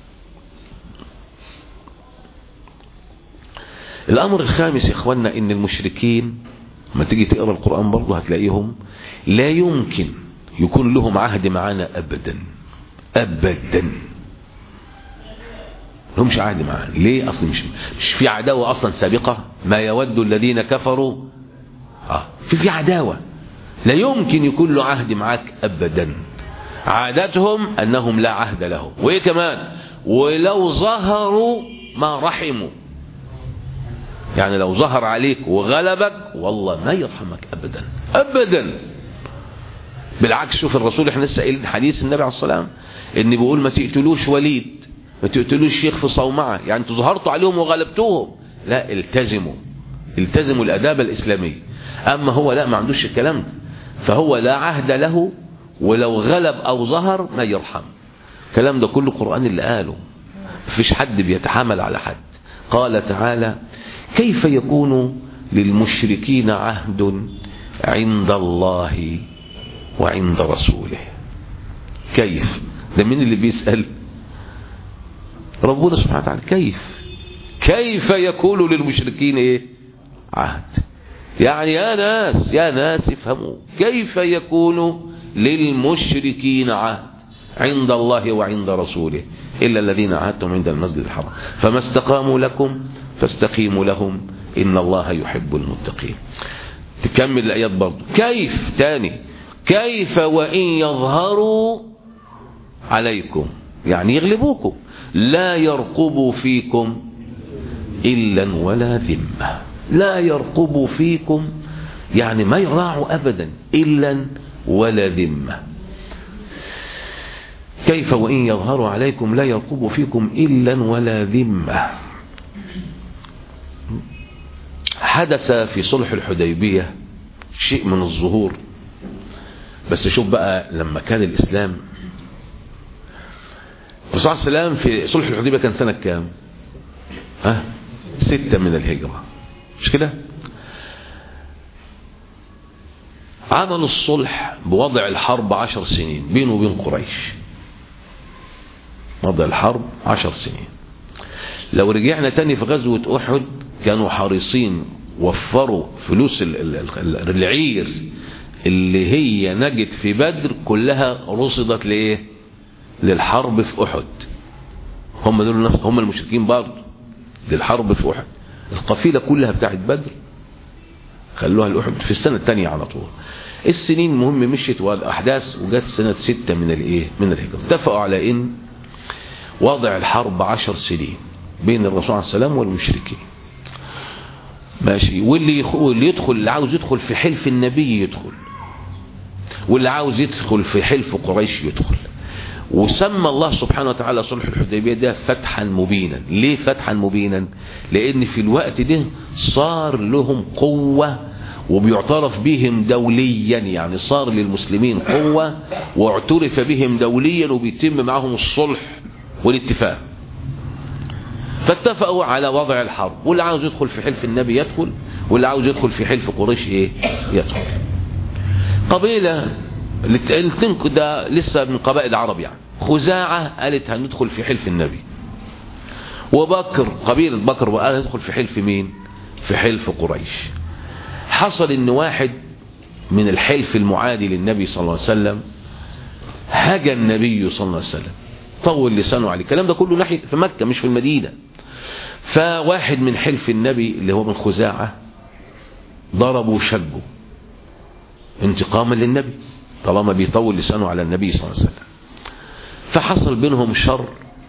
الأمر الخامس يا إخوانا إن المشركين ما تيجي تقرأ القرآن برضه هتلاقيهم لا يمكن يكون لهم عهد معانا أبدا أبدا لهمش عهد معانا ليه أصلا مش, مش في عداوة أصلا سابقة ما يود الذين كفروا آه في في عداوة لا يمكن يكون له عهد معاك أبدا عادتهم أنهم لا عهد لهم وإيه كمان ولو ظهروا ما رحموا يعني لو ظهر عليك وغلبك والله ما يرحمك أبدا أبدا بالعكس شوف الرسول احنا لسه قايلين حديث النبي عليه الصلاه والسلام ان بيقول ما تقتلوش وليد ما تقتلوش شيخ في صومعه يعني انتوا ظهرتوا عليهم وغلبتوهم لا التزموا التزموا الاداب الاسلاميه اما هو لا ما عندوش الكلام ده فهو لا عهد له ولو غلب او ظهر ما يرحم الكلام ده كله قران اللي قاله مفيش حد بيتحامل على حد قال تعالى كيف يكون للمشركين عهد عند الله وعند رسوله كيف ده مين اللي بيسأل ربنا سبحانه وتعالى كيف كيف يكون للمشركين ايه عهد يعني يا ناس يا ناس افهموا كيف يكون للمشركين عهد عند الله وعند رسوله إلا الذين عهدتم عند المسجد الحرام فما استقاموا لكم فاستقيموا لهم إن الله يحب المتقين تكمل الآيات برضو كيف تاني كيف وإن يظهروا عليكم يعني يغلبوكم لا يرقبوا فيكم إلا ولا ذمة لا يرقبوا فيكم يعني ما يراعوا أبدا إلا ولا ذمة كيف وإن يظهروا عليكم لا يرقبوا فيكم إلا ولا ذمة حدث في صلح الحديبية شيء من الظهور بس شوف بقى لما كان الإسلام الرسول صلى الله عليه وسلم في صلح الحديبية كان سنة كام ها ستة من الهجرة مش كده عملوا الصلح بوضع الحرب عشر سنين بينه وبين قريش وضع الحرب عشر سنين لو رجعنا تاني في غزوة أحد كانوا حريصين وفروا فلوس ال- ال- ال- العير اللي هي نجت في بدر كلها رصدت لإيه للحرب في أحد هم دول نفس هم المشركين برضه للحرب في أحد القفيلة كلها بتاعت بدر خلوها لأحد في السنة الثانية على طول السنين المهم مشيت والأحداث وجت سنة ستة من الإيه من الهجرة اتفقوا على إن وضع الحرب عشر سنين بين الرسول عليه السلام والمشركين ماشي واللي يخ... واللي يدخل اللي عاوز يدخل في حلف النبي يدخل واللي عاوز يدخل في حلف قريش يدخل وسمى الله سبحانه وتعالى صلح الحديبية ده فتحا مبينا ليه فتحا مبينا لان في الوقت ده صار لهم قوة وبيعترف بهم دوليا يعني صار للمسلمين قوة واعترف بهم دوليا وبيتم معهم الصلح والاتفاق فاتفقوا على وضع الحرب واللي عاوز يدخل في حلف النبي يدخل واللي عاوز يدخل في حلف قريش ايه يدخل قبيلة التنك ده لسه من قبائل العرب يعني خزاعة قالت هندخل في حلف النبي وبكر قبيلة بكر وقال هندخل في حلف مين في حلف قريش حصل ان واحد من الحلف المعادي للنبي صلى الله عليه وسلم هجى النبي صلى الله عليه وسلم طول لسانه عليه الكلام ده كله ناحية في مكة مش في المدينة فواحد من حلف النبي اللي هو من خزاعة ضربوا وشجوا انتقاما للنبي طالما بيطول لسانه على النبي صلى الله عليه وسلم فحصل بينهم شر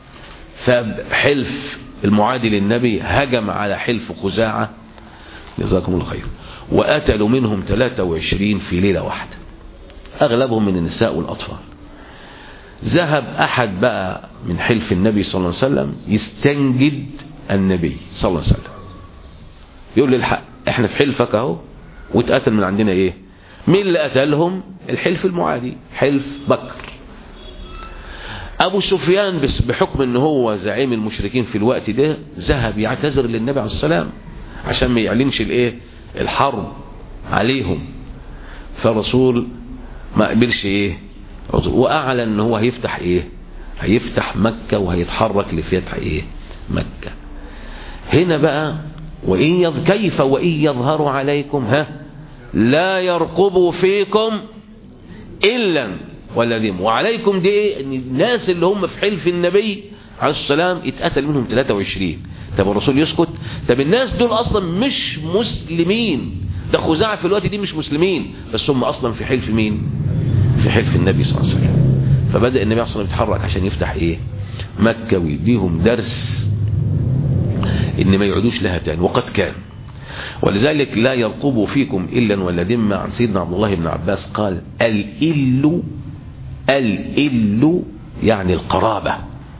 فحلف المعادي للنبي هجم على حلف خزاعة جزاكم الله خير وقتلوا منهم 23 في ليلة واحدة أغلبهم من النساء والأطفال ذهب أحد بقى من حلف النبي صلى الله عليه وسلم يستنجد النبي صلى الله عليه وسلم يقول للحق احنا في حلفك اهو واتقتل من عندنا ايه مين اللي قتلهم الحلف المعادي حلف بكر ابو سفيان بس بحكم ان هو زعيم المشركين في الوقت ده ذهب يعتذر للنبي عليه السلام عشان ما يعلنش الايه الحرب عليهم فالرسول ما قبلش ايه واعلن ان هو هيفتح ايه هيفتح مكة وهيتحرك لفتح ايه مكة هنا بقى وإن يظ... كيف وإن يظهروا عليكم ها لا يرقبوا فيكم إلا ولا ذم وعليكم دي ايه ان الناس اللي هم في حلف النبي عليه السلام اتقتل منهم 23 طب الرسول يسكت طب الناس دول اصلا مش مسلمين ده خزاعة في الوقت دي مش مسلمين بس هم اصلا في حلف مين في حلف النبي صلى الله عليه وسلم فبدأ النبي صلى الله عليه وسلم يتحرك عشان يفتح ايه مكة ويديهم درس ان ما يعودوش لها تاني وقد كان ولذلك لا يرقب فيكم إلا ولا ذمة عن سيدنا عبد الله بن عباس قال الإل الإل يعني القرابة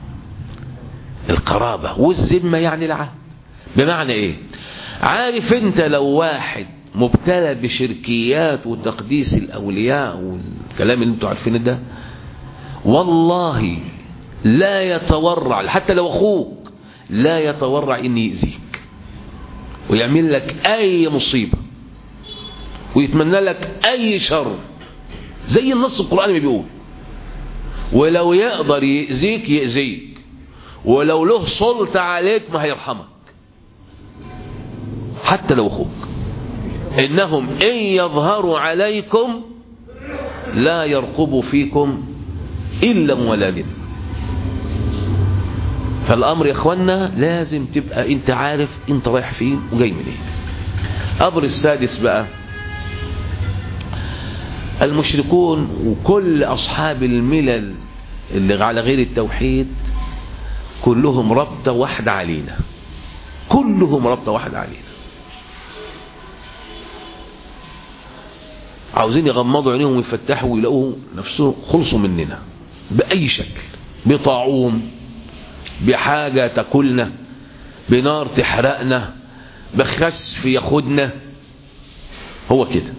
القرابة والذمة يعني العهد بمعنى ايه عارف انت لو واحد مبتلى بشركيات وتقديس الأولياء والكلام اللي انتوا عارفين ده والله لا يتورع حتى لو أخوك لا يتورع ان يأذيك ويعمل لك اي مصيبة ويتمنى لك اي شر زي النص القرآني ما بيقول ولو يقدر يأذيك يأذيك ولو له سلطة عليك ما هيرحمك حتى لو اخوك انهم ان يظهروا عليكم لا يرقبوا فيكم الا ولا ذمه فالامر يا اخوانا لازم تبقى انت عارف انت رايح فين وجاي منين امر السادس بقى المشركون وكل اصحاب الملل اللي على غير التوحيد كلهم ربطة واحدة علينا كلهم ربطة واحدة علينا عاوزين يغمضوا عينيهم ويفتحوا ويلاقوا نفسهم خلصوا مننا بأي شكل بطاعون بحاجة تاكلنا بنار تحرقنا بخسف ياخدنا هو كده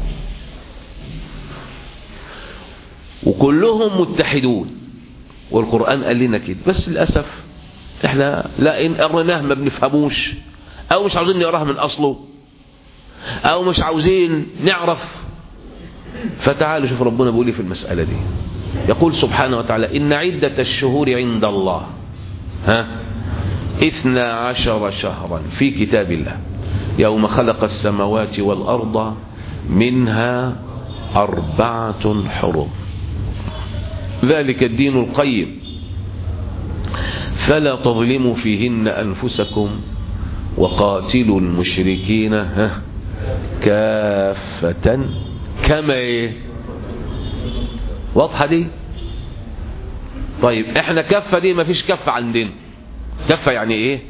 وكلهم متحدون والقرآن قال لنا كده بس للأسف احنا لا إن قرناه ما بنفهموش أو مش عاوزين نقراه من أصله أو مش عاوزين نعرف فتعالوا شوف ربنا بيقول لي في المسألة دي يقول سبحانه وتعالى إن عدة الشهور عند الله ها اثنا عشر شهرا في كتاب الله يوم خلق السماوات والأرض منها أربعة حرم ذلك الدين القيم فلا تظلموا فيهن أنفسكم وقاتلوا المشركين ها كافة كما ايه واضحة دي طيب احنا كفة دي مفيش كفة عندنا كفة يعني ايه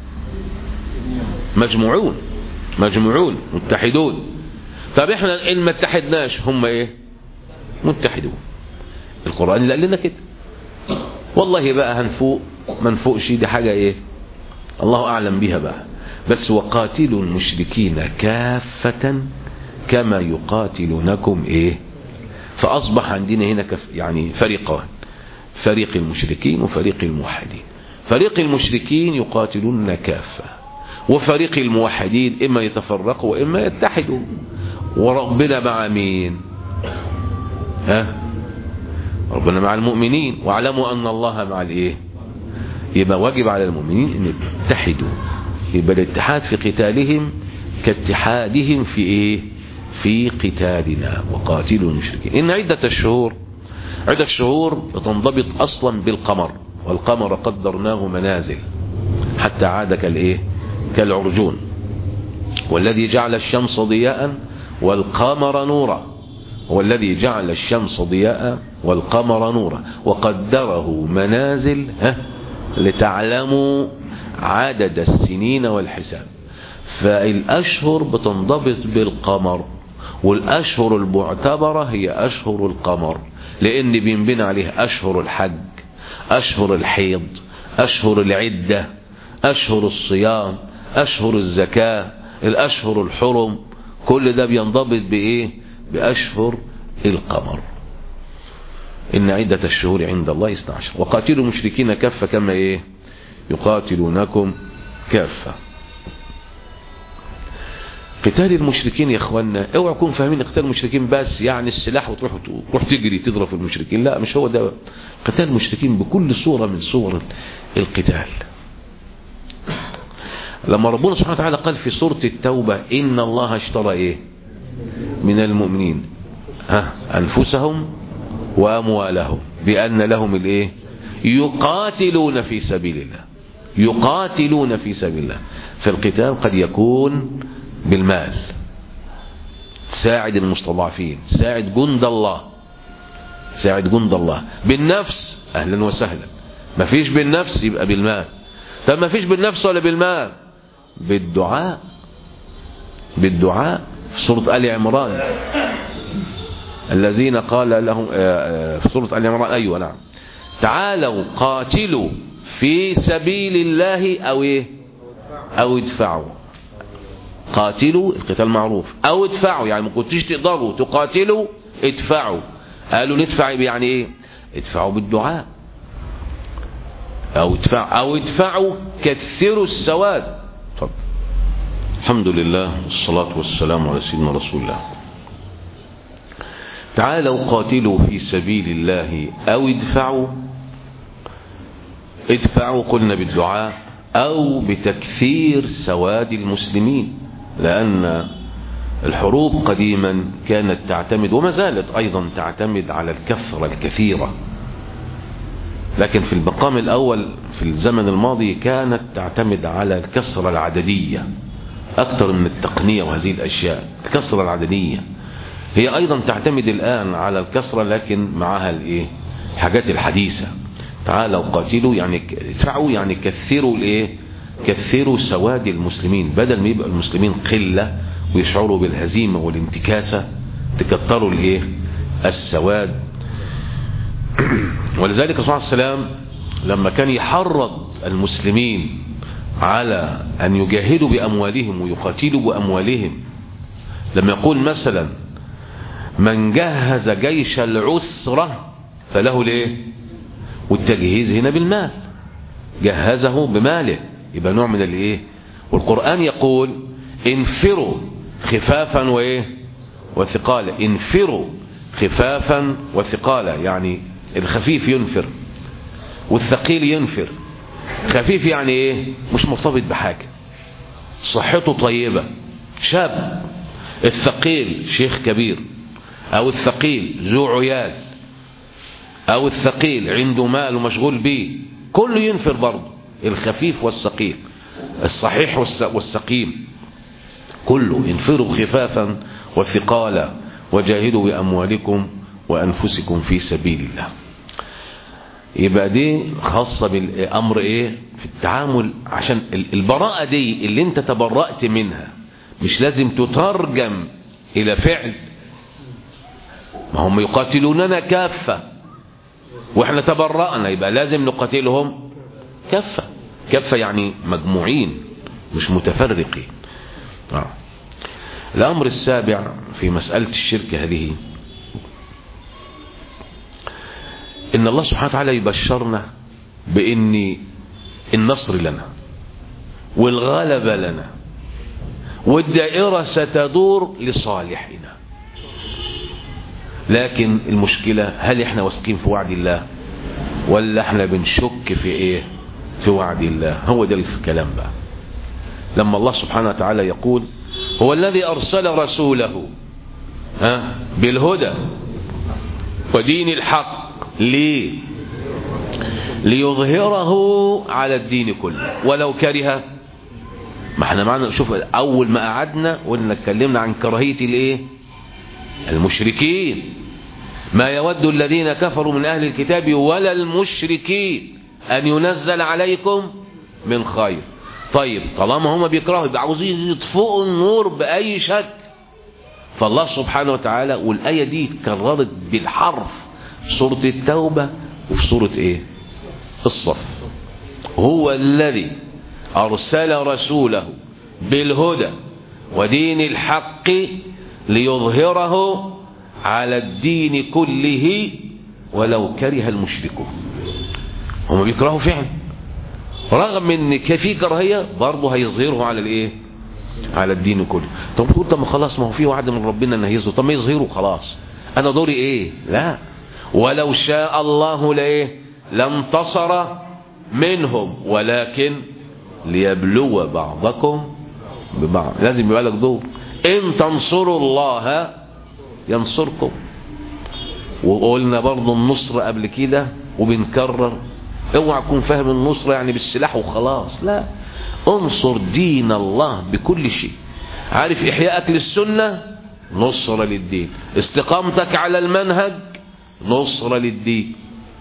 مجموعون مجموعون متحدون طب احنا ان ما اتحدناش هم ايه متحدون القرآن اللي قال لنا كده والله بقى هنفوق ما نفوقش دي حاجة ايه الله اعلم بيها بقى بس وقاتلوا المشركين كافة كما يقاتلونكم ايه فاصبح عندنا هنا كف يعني فريقان فريق المشركين وفريق الموحدين فريق المشركين يقاتلون كافة وفريق الموحدين اما يتفرقوا واما يتحدوا وربنا مع مين ها ربنا مع المؤمنين واعلموا ان الله مع الايه يبقى واجب على المؤمنين ان يتحدوا يبقى الاتحاد في قتالهم كاتحادهم في ايه في قتالنا وقاتلوا المشركين ان عدة الشهور عدة الشهور بتنضبط اصلا بالقمر والقمر قدرناه منازل حتى عاد كالايه كالعرجون والذي جعل الشمس ضياء والقمر نورا هو الذي جعل الشمس ضياء والقمر نورا وقدره منازل ها لتعلموا عدد السنين والحساب فالأشهر بتنضبط بالقمر والأشهر المعتبرة هي أشهر القمر لأن بينبنى عليه أشهر الحج أشهر الحيض أشهر العدة أشهر الصيام أشهر الزكاة الأشهر الحرم كل ده بينضبط بإيه بأشهر القمر إن عدة الشهور عند الله 12 وقاتلوا المشركين كافة كما إيه يقاتلونكم كافة قتال المشركين يا اخوانا اوعوا تكونوا فاهمين قتال المشركين بس يعني السلاح وتروح تروح تجري تضرب في المشركين لا مش هو ده قتال المشركين بكل صورة من صور القتال لما ربنا سبحانه وتعالى قال في سورة التوبة إن الله اشترى إيه من المؤمنين ها أنفسهم وأموالهم بأن لهم الإيه يقاتلون في سبيل الله يقاتلون في سبيل الله فالقتال قد يكون بالمال ساعد المستضعفين ساعد جند الله ساعد جند الله بالنفس أهلا وسهلا ما فيش بالنفس يبقى بالمال طب ما فيش بالنفس ولا بالمال بالدعاء بالدعاء في سورة آل عمران الذين قال لهم في سورة آل عمران أيوة نعم تعالوا قاتلوا في سبيل الله أو إيه أو ادفعوا قاتلوا القتال معروف أو ادفعوا يعني ما كنتش تقدروا تقاتلوا ادفعوا قالوا ندفع يعني إيه ادفعوا بالدعاء أو ادفع أو ادفعوا كثروا السواد طب. الحمد لله والصلاة والسلام على سيدنا رسول الله تعالوا قاتلوا في سبيل الله أو ادفعوا ادفعوا قلنا بالدعاء أو بتكثير سواد المسلمين لأن الحروب قديما كانت تعتمد وما زالت أيضا تعتمد على الكثرة الكثيرة لكن في المقام الأول في الزمن الماضي كانت تعتمد على الكثرة العددية أكثر من التقنية وهذه الأشياء الكثرة العددية هي أيضا تعتمد الآن على الكثرة لكن معها الإيه الحاجات الحديثة تعالوا قاتلوا يعني ادفعوا يعني كثروا الايه كثروا سواد المسلمين بدل ما يبقى المسلمين قلة ويشعروا بالهزيمة والانتكاسة تكتروا الايه السواد ولذلك صلى الله عليه وسلم لما كان يحرض المسلمين على أن يجاهدوا بأموالهم ويقاتلوا بأموالهم لما يقول مثلا من جهز جيش العسرة فله ليه والتجهيز هنا بالمال جهزه بماله يبقى نوع من الايه والقرآن يقول انفروا خفافا وايه وثقالا انفروا خفافا وثقالا يعني الخفيف ينفر والثقيل ينفر خفيف يعني ايه مش مرتبط بحاجة صحته طيبة شاب الثقيل شيخ كبير او الثقيل ذو عيال او الثقيل عنده مال ومشغول بيه كله ينفر برضه الخفيف والثقيل الصحيح والسقيم كله انفروا خفافا وثقالا وجاهدوا بأموالكم وأنفسكم في سبيل الله يبقى دي خاصة بالأمر ايه في التعامل عشان البراءة دي اللي انت تبرأت منها مش لازم تترجم الى فعل ما هم يقاتلوننا كافة واحنا تبرأنا يبقى لازم نقاتلهم كافة كافة يعني مجموعين مش متفرقين آه. الأمر السابع في مسألة الشرك هذه إن الله سبحانه وتعالى يبشرنا بإن النصر لنا والغلبة لنا والدائرة ستدور لصالحنا لكن المشكلة هل احنا واثقين في وعد الله ولا احنا بنشك في ايه في وعد الله هو ده الكلام بقى لما الله سبحانه وتعالى يقول هو الذي أرسل رسوله ها بالهدى ودين الحق ليه ليظهره على الدين كله ولو كره ما احنا معنا شوف اول ما قعدنا قلنا اتكلمنا عن كراهيه الايه المشركين ما يود الذين كفروا من اهل الكتاب ولا المشركين ان ينزل عليكم من خير طيب طالما هم بيكرهوا يبقى عاوزين يطفئوا النور باي شكل فالله سبحانه وتعالى والايه دي اتكررت بالحرف في سوره التوبه وفي سوره ايه الصف هو الذي أرسل رسوله بالهدى ودين الحق ليظهره على الدين كله ولو كره المشركون هم بيكرهوا فعلا رغم ان في كراهيه برضه هيظهره على الايه على الدين كله طب تقول طب ما خلاص ما هو في وعد من ربنا ان هيظهر طب ما يظهره خلاص انا دوري ايه لا ولو شاء الله لايه لانتصر منهم ولكن ليبلو بعضكم ببعض لازم يبقى لك دور ان تنصروا الله ينصركم وقلنا برضو النصر قبل كده وبنكرر اوعى تكون فاهم النصر يعني بالسلاح وخلاص لا انصر دين الله بكل شيء عارف احياءك للسنة نصر للدين استقامتك على المنهج نصر للدين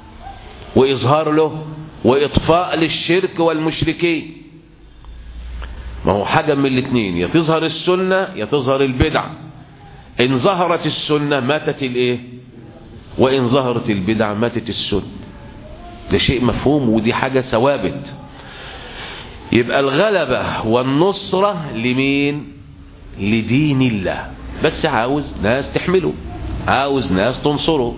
واظهار له واطفاء للشرك والمشركين ما هو حاجة من الاثنين يا تظهر السنة يا تظهر البدع ان ظهرت السنة ماتت الايه وان ظهرت البدع ماتت السنة ده شيء مفهوم ودي حاجة ثوابت يبقى الغلبة والنصرة لمين لدين الله بس عاوز ناس تحمله عاوز ناس تنصره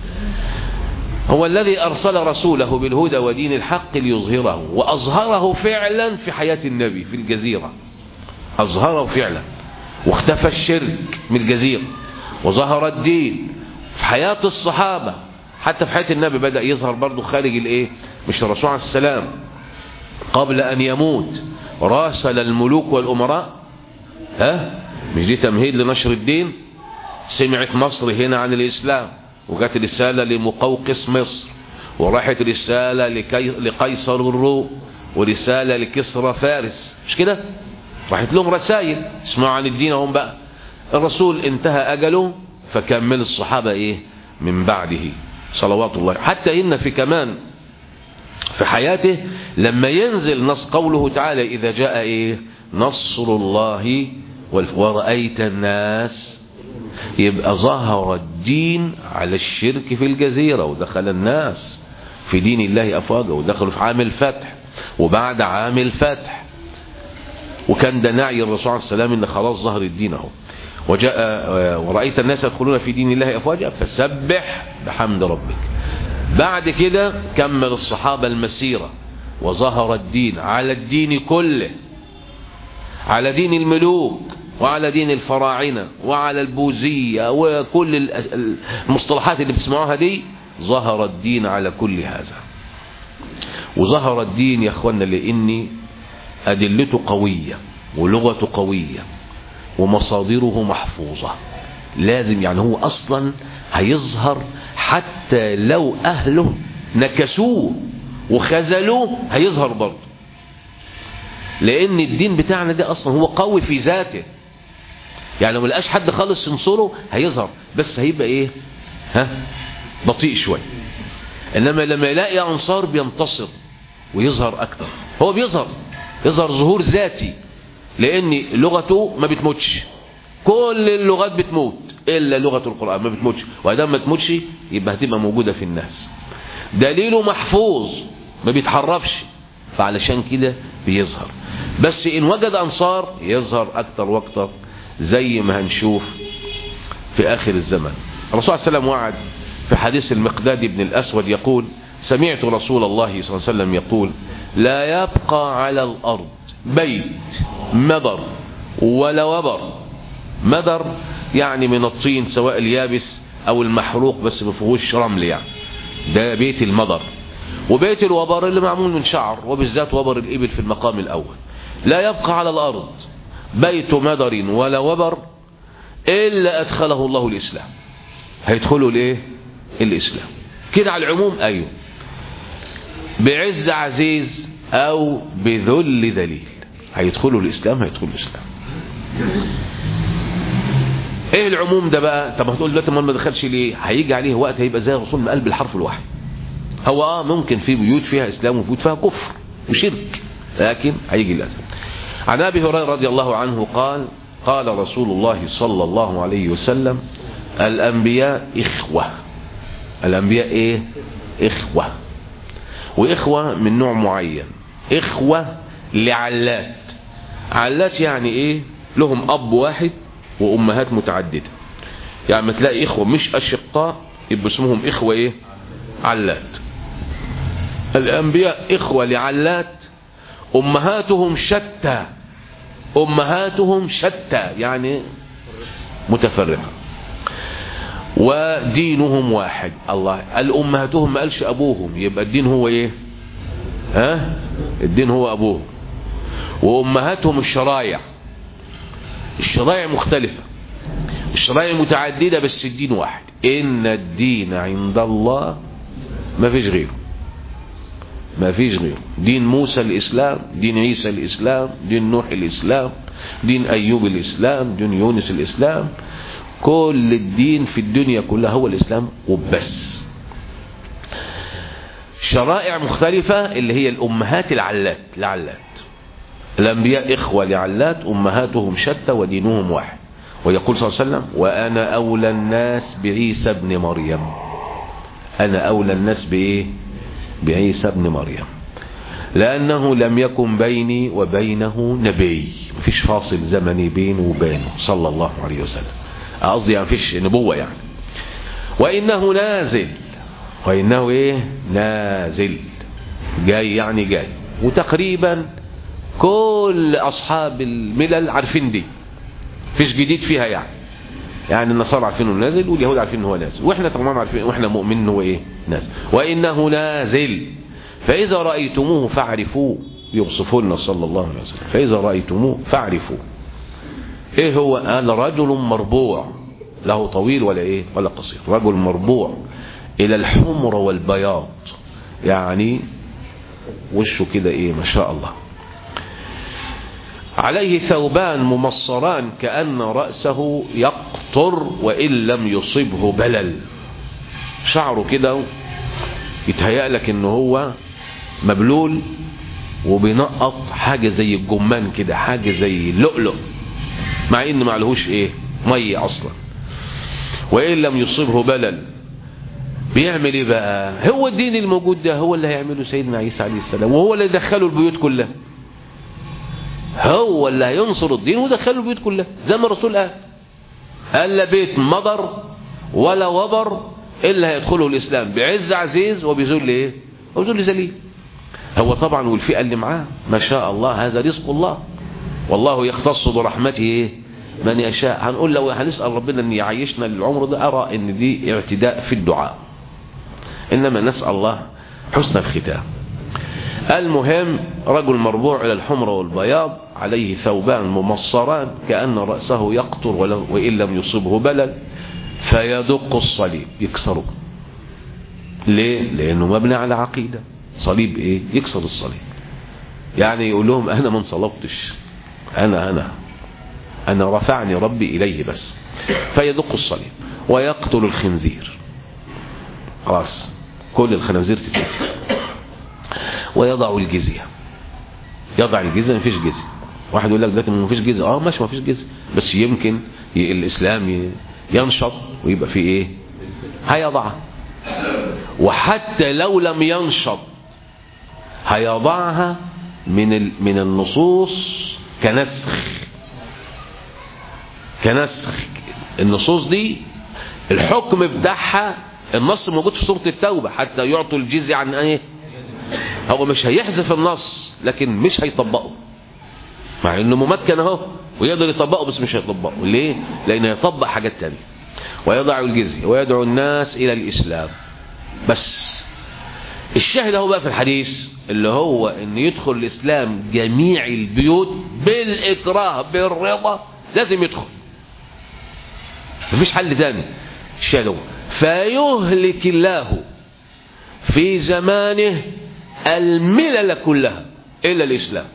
هو الذي أرسل رسوله بالهدى ودين الحق ليظهره وأظهره فعلا في حياة النبي في الجزيرة أظهره فعلا واختفى الشرك من الجزيرة وظهر الدين في حياة الصحابة حتى في حياة النبي بدأ يظهر برضه خارج الايه مش الرسول عليه السلام قبل أن يموت راسل الملوك والأمراء ها مش دي تمهيد لنشر الدين سمعت مصر هنا عن الإسلام وجات رسالة لمقوقس مصر وراحت رسالة لكي... لقيصر الروم ورسالة لكسرى فارس مش كده راحت لهم رسائل اسمعوا عن الدين هم بقى الرسول انتهى أجله فكمل الصحابة ايه من بعده صلوات الله حتى إن في كمان في حياته لما ينزل نص قوله تعالى إذا جاء ايه نصر الله ورأيت الناس يبقى ظهر الدين على الشرك في الجزيرة ودخل الناس في دين الله أفواجا ودخلوا في عام الفتح وبعد عام الفتح وكان ده نعي الرسول عليه السلام ان خلاص ظهر الدين اهو وجاء ورأيت الناس يدخلون في دين الله أفواجا فسبح بحمد ربك بعد كده كمل الصحابة المسيرة وظهر الدين على الدين كله على دين الملوك وعلى دين الفراعنة وعلى البوذية وكل المصطلحات اللي بتسمعوها دي ظهر الدين على كل هذا وظهر الدين يا اخوانا لاني ادلته قويه ولغته قويه ومصادره محفوظه لازم يعني هو اصلا هيظهر حتى لو اهله نكسوه وخذلوه هيظهر برضه لان الدين بتاعنا ده اصلا هو قوي في ذاته يعني لو ملقاش حد خالص ينصره هيظهر بس هيبقى ايه ها بطيء شويه انما لما يلاقي انصار بينتصر ويظهر اكتر هو بيظهر يظهر ظهور ذاتي لان لغته ما بتموتش كل اللغات بتموت الا لغه القران ما بتموتش وادام ما تموتش يبقى هتبقى موجوده في الناس دليله محفوظ ما بيتحرفش فعلشان كده بيظهر بس ان وجد انصار يظهر اكتر واكتر زي ما هنشوف في اخر الزمن الرسول صلى الله عليه وسلم وعد في حديث المقداد بن الاسود يقول سمعت رسول الله صلى الله عليه وسلم يقول لا يبقى على الارض بيت مدر ولا وبر مدر يعني من الطين سواء اليابس او المحروق بس ما فيهوش رمل يعني ده بيت المدر وبيت الوبر اللي معمول من شعر وبالذات وبر الإبل في المقام الأول لا يبقى على الأرض بيت مدر ولا وبر إلا أدخله الله الإسلام هيدخلوا الإيه الإسلام كده على العموم أيوه بعز عزيز أو بذل ذليل هيدخلوا الإسلام هيدخلوا الإسلام ايه العموم ده بقى طب هتقول دلوقتي ما دخلش ليه هيجي عليه وقت هيبقى زي الرسول من قلب الحرف الواحد هو اه ممكن في بيوت فيها اسلام وبيوت فيها كفر وشرك لكن هيجي الازل عن ابي هريره رضي الله عنه قال قال رسول الله صلى الله عليه وسلم الانبياء اخوه الانبياء ايه اخوه واخوه من نوع معين اخوه لعلات علات يعني ايه لهم اب واحد وامهات متعدده يعني ما تلاقي اخوه مش اشقاء يبقى اسمهم اخوه ايه علات الانبياء اخوه لعلات امهاتهم شتى امهاتهم شتى يعني متفرقه ودينهم واحد الله الامهاتهم ما قالش ابوهم يبقى الدين هو ايه ها الدين هو ابوهم وامهاتهم الشرايع الشرائع مختلفة الشرائع متعددة بس الدين واحد إن الدين عند الله ما فيش غيره ما فيش غيره دين موسى الإسلام دين عيسى الإسلام دين نوح الإسلام دين أيوب الإسلام دين يونس الإسلام كل الدين في الدنيا كلها هو الإسلام وبس شرائع مختلفة اللي هي الأمهات العلات العلات الأنبياء إخوة لعلات أمهاتهم شتى ودينهم واحد ويقول صلى الله عليه وسلم وأنا أولى الناس بعيسى ابن مريم أنا أولى الناس بإيه بعيسى ابن مريم لأنه لم يكن بيني وبينه نبي مفيش فاصل زمني بينه وبينه صلى الله عليه وسلم قصدي يعني مفيش نبوة يعني وإنه نازل وإنه إيه نازل جاي يعني جاي وتقريبا كل أصحاب الملل عارفين دي فيش جديد فيها يعني يعني النصارى عارفين انه نازل واليهود عارفين انه هو نازل واحنا طبعا عارفين واحنا مؤمنين انه ايه نازل وانه نازل فاذا رايتموه فاعرفوه يوصفون صلى الله عليه وسلم فاذا رايتموه فاعرفوه ايه هو قال رجل مربوع له طويل ولا ايه ولا قصير رجل مربوع الى الحمر والبياض يعني وشه كده ايه ما شاء الله عليه ثوبان ممصران كأن رأسه يقطر وإن لم يصبه بلل شعره كده يتهيأ لك ان هو مبلول وبينقط حاجة زي الجمان كده حاجة زي اللؤلؤ مع ان ما عليهوش ايه مية اصلا وإن لم يصبه بلل بيعمل ايه بقى هو الدين الموجود ده هو اللي هيعمله سيدنا عيسى عليه السلام وهو اللي دخله البيوت كلها هو اللي هينصر الدين ودخله البيوت كلها زي ما الرسول قال قال لا بيت مضر ولا وبر الا هيدخله الاسلام بعز عزيز وبذل ايه وبذل ذليل هو طبعا والفئه اللي معاه ما شاء الله هذا رزق الله والله يختص برحمته ايه من يشاء هنقول لو هنسال ربنا ان يعيشنا للعمر ده ارى ان دي اعتداء في الدعاء إنما نسأل الله حسن الختام المهم رجل مربوع إلى الحمر والبياض عليه ثوبان ممصران كأن رأسه يقطر ولو- وإن لم يصبه بلل فيدق الصليب يكسره ليه؟ لأنه مبني على عقيدة صليب إيه؟ يكسر الصليب يعني يقول لهم أنا ما انصلبتش أنا أنا أنا رفعني ربي إليه بس فيدق الصليب ويقتل الخنزير خلاص كل الخنازير تتقتل ويضع الجزية يضع الجزية مفيش جزية واحد يقول لك دلوقتي ما فيش جزية اه ماشي ما فيش جزية بس يمكن ي- الإسلام ي- ينشط ويبقى فيه ايه هيضعها وحتى لو لم ينشط هيضعها من ال- من النصوص كنسخ كنسخ النصوص دي الحكم بتاعها النص موجود في سورة التوبة حتى يعطوا الجزية عن ايه هو مش هيحذف النص لكن مش هيطبقه مع انه ممكن اهو ويقدر يطبقه بس مش هيطبقه ليه لانه يطبق حاجات تانية ويضع الجزية ويدعو الناس الى الاسلام بس الشاهد اهو بقى في الحديث اللي هو ان يدخل الاسلام جميع البيوت بالاكراه بالرضا لازم يدخل مفيش حل تاني الشاهد هو فيهلك الله في زمانه الملل كلها الا الاسلام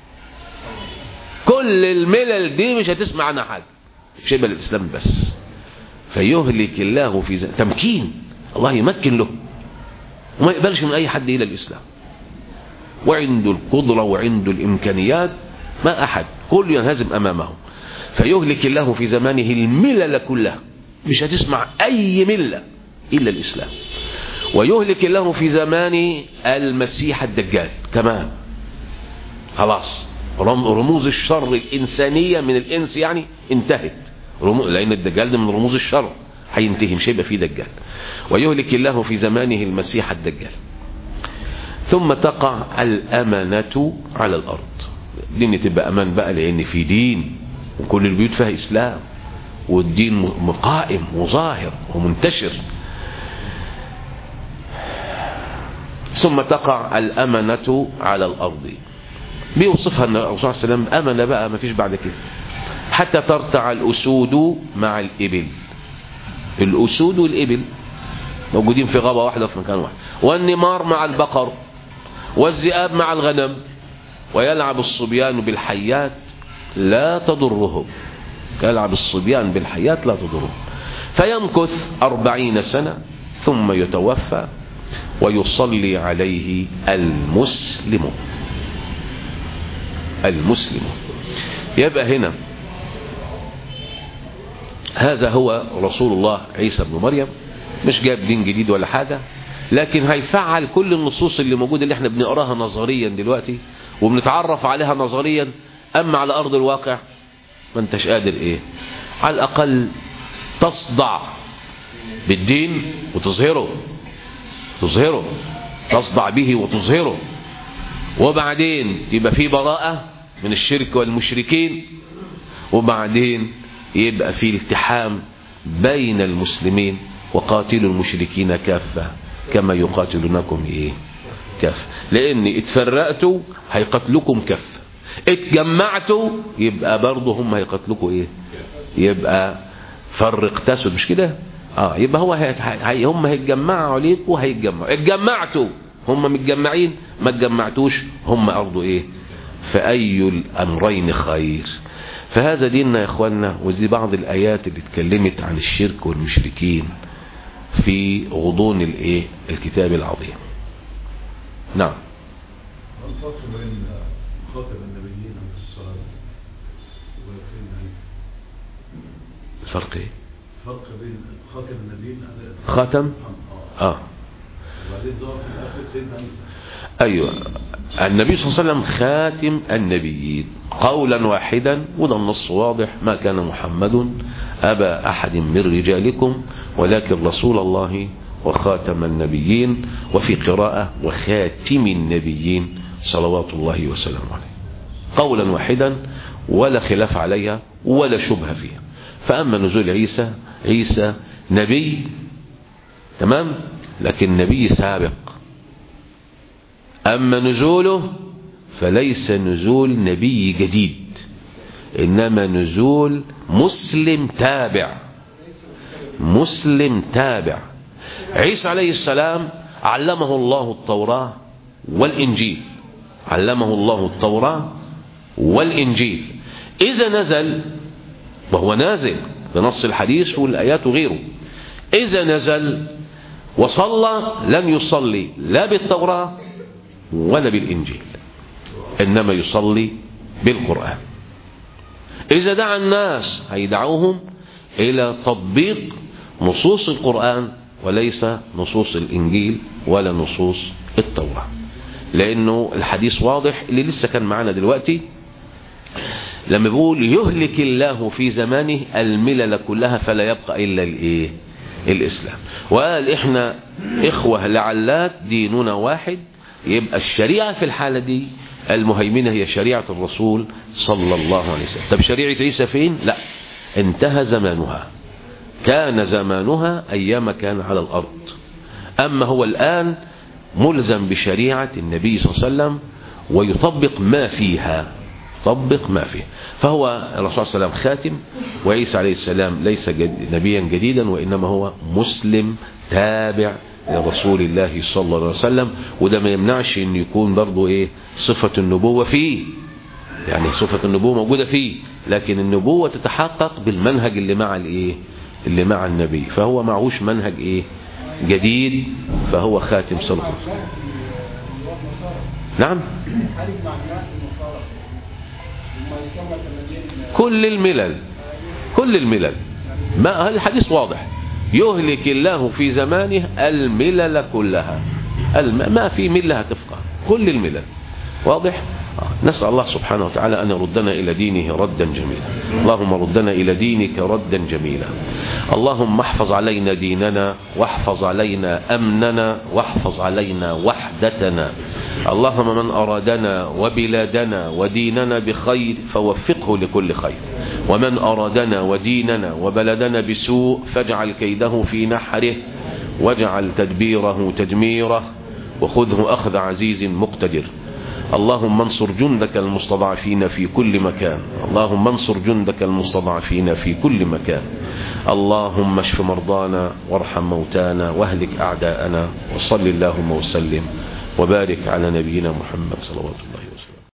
كل الملل دي مش هتسمع عنها حاجه مش هيبقى الاسلام بس فيهلك الله في زمانه تمكين الله يمكن له وما يقبلش من اي حد الى الاسلام وعنده القدره وعنده الامكانيات ما احد كل ينهزم امامه فيهلك الله في زمانه الملل كلها مش هتسمع اي مله الا الاسلام ويهلك الله في زمان المسيح الدجال كمان خلاص رم- رموز الشر الإنسانية من الإنس يعني انتهت رمو... لأن الدجال ده من رموز الشر هينتهي مش هيبقى فيه دجال ويهلك الله في زمانه المسيح الدجال ثم تقع الأمانة على الأرض دين تبقى أمان بقى لأن في دين وكل البيوت فيها إسلام والدين م- قائم وظاهر ومنتشر ثم تقع الأمنة على الأرض بيوصفها أن الرسول صلى الله عليه وسلم أمن بقى ما فيش بعد كده حتى ترتع الأسود مع الإبل الأسود والإبل موجودين في غابة واحدة في مكان واحد والنمار مع البقر والذئاب مع الغنم ويلعب الصبيان بالحيات لا تضرهم يلعب الصبيان بالحيات لا تضرهم فيمكث أربعين سنة ثم يتوفى ويصلي عليه المسلم المسلم يبقى هنا هذا هو رسول الله عيسى بن مريم مش جاب دين جديد ولا حاجة لكن هيفعل كل النصوص اللي موجودة اللي احنا بنقراها نظريا دلوقتي وبنتعرف عليها نظريا اما على ارض الواقع ما انتش قادر ايه على الاقل تصدع بالدين وتظهره تظهره تصدع به وتظهره وبعدين يبقى في براءة من الشرك والمشركين وبعدين يبقى في التحام بين المسلمين وقاتلوا المشركين كافة كما يقاتلونكم ايه كافة لان اتفرقتوا هيقتلكم كافة اتجمعتوا يبقى برضه هم هيقتلكم ايه يبقى فرق تسد مش كده اه يبقى هو هي هي هم هيتجمعوا عليك وهيتجمعوا اتجمعتوا هم متجمعين ما اتجمعتوش هم برضه ايه فأي الأمرين خير فهذا ديننا يا اخوانا ودي بعض الآيات اللي اتكلمت عن الشرك والمشركين في غضون الايه الكتاب العظيم نعم ما الفرق بين خاتم النبيين عليه الصلاة وسيدنا عيسى؟ الفرق ايه الفرق بين خاتم النبيين عليه خاتم اه اه وبعدين ظهر في الآخر سيدنا عيسى ايوه النبي صلى الله عليه وسلم خاتم النبيين قولا واحدا وده النص واضح ما كان محمد ابا احد من رجالكم ولكن رسول الله وخاتم النبيين وفي قراءة وخاتم النبيين صلوات الله وسلامه عليه قولا واحدا ولا خلاف عليها ولا شبهة فيها فأما نزول عيسى عيسى نبي تمام لكن نبي سابق أما نزوله فليس نزول نبي جديد إنما نزول مسلم تابع مسلم تابع عيسى عليه السلام علمه الله التوراة والإنجيل علمه الله التوراة والإنجيل إذا نزل وهو نازل بنص الحديث والآيات وغيره إذا نزل وصلى لم يصلي لا بالتوراة ولا بالإنجيل إنما يصلي بالقرآن إذا دعا الناس هيدعوهم إلى تطبيق نصوص القرآن وليس نصوص الإنجيل ولا نصوص التوراة لأنه الحديث واضح اللي لسه كان معنا دلوقتي لما بيقول يهلك الله في زمانه الملل كلها فلا يبقى إلا الإيه الإسلام وقال إحنا إخوة لعلات ديننا واحد يبقى الشريعة في الحالة دي المهيمنة هي شريعة الرسول صلى الله عليه وسلم طب شريعة عيسى فين لا انتهى زمانها كان زمانها أيام كان على الأرض أما هو الآن ملزم بشريعة النبي صلى الله عليه وسلم ويطبق ما فيها طبق ما فيه فهو الرسول صلى الله عليه وسلم خاتم وعيسى عليه السلام ليس جد نبيا جديدا وإنما هو مسلم تابع لرسول الله صلى الله عليه وسلم وده ما يمنعش ان يكون برضو ايه صفة النبوة فيه يعني صفة النبوة موجودة فيه لكن النبوة تتحقق بالمنهج اللي مع الايه اللي مع النبي فهو معهوش منهج ايه جديد فهو خاتم صلى الله عليه وسلم نعم كل الملل كل الملل ما الحديث واضح يهلك الله في زمانه الملل كلها الم... ما في ملة هتفقه كل الملل واضح نسأل الله سبحانه وتعالى أن يردنا إلى دينه ردا جميلا اللهم ردنا إلى دينك ردا جميلا اللهم احفظ علينا ديننا واحفظ علينا أمننا واحفظ علينا وحدتنا اللهم من أرادنا وبلادنا وديننا بخير فوفقه لكل خير ومن أرادنا وديننا وبلدنا بسوء فاجعل كيده في نحره واجعل تدبيره تدميره وخذه أخذ عزيز مقتدر اللهم انصر جندك المستضعفين في كل مكان اللهم انصر جندك المستضعفين في كل مكان اللهم اشف مرضانا وارحم موتانا واهلك أعداءنا وصل اللهم وسلم وبارك على نبينا محمد صلوات الله وسلم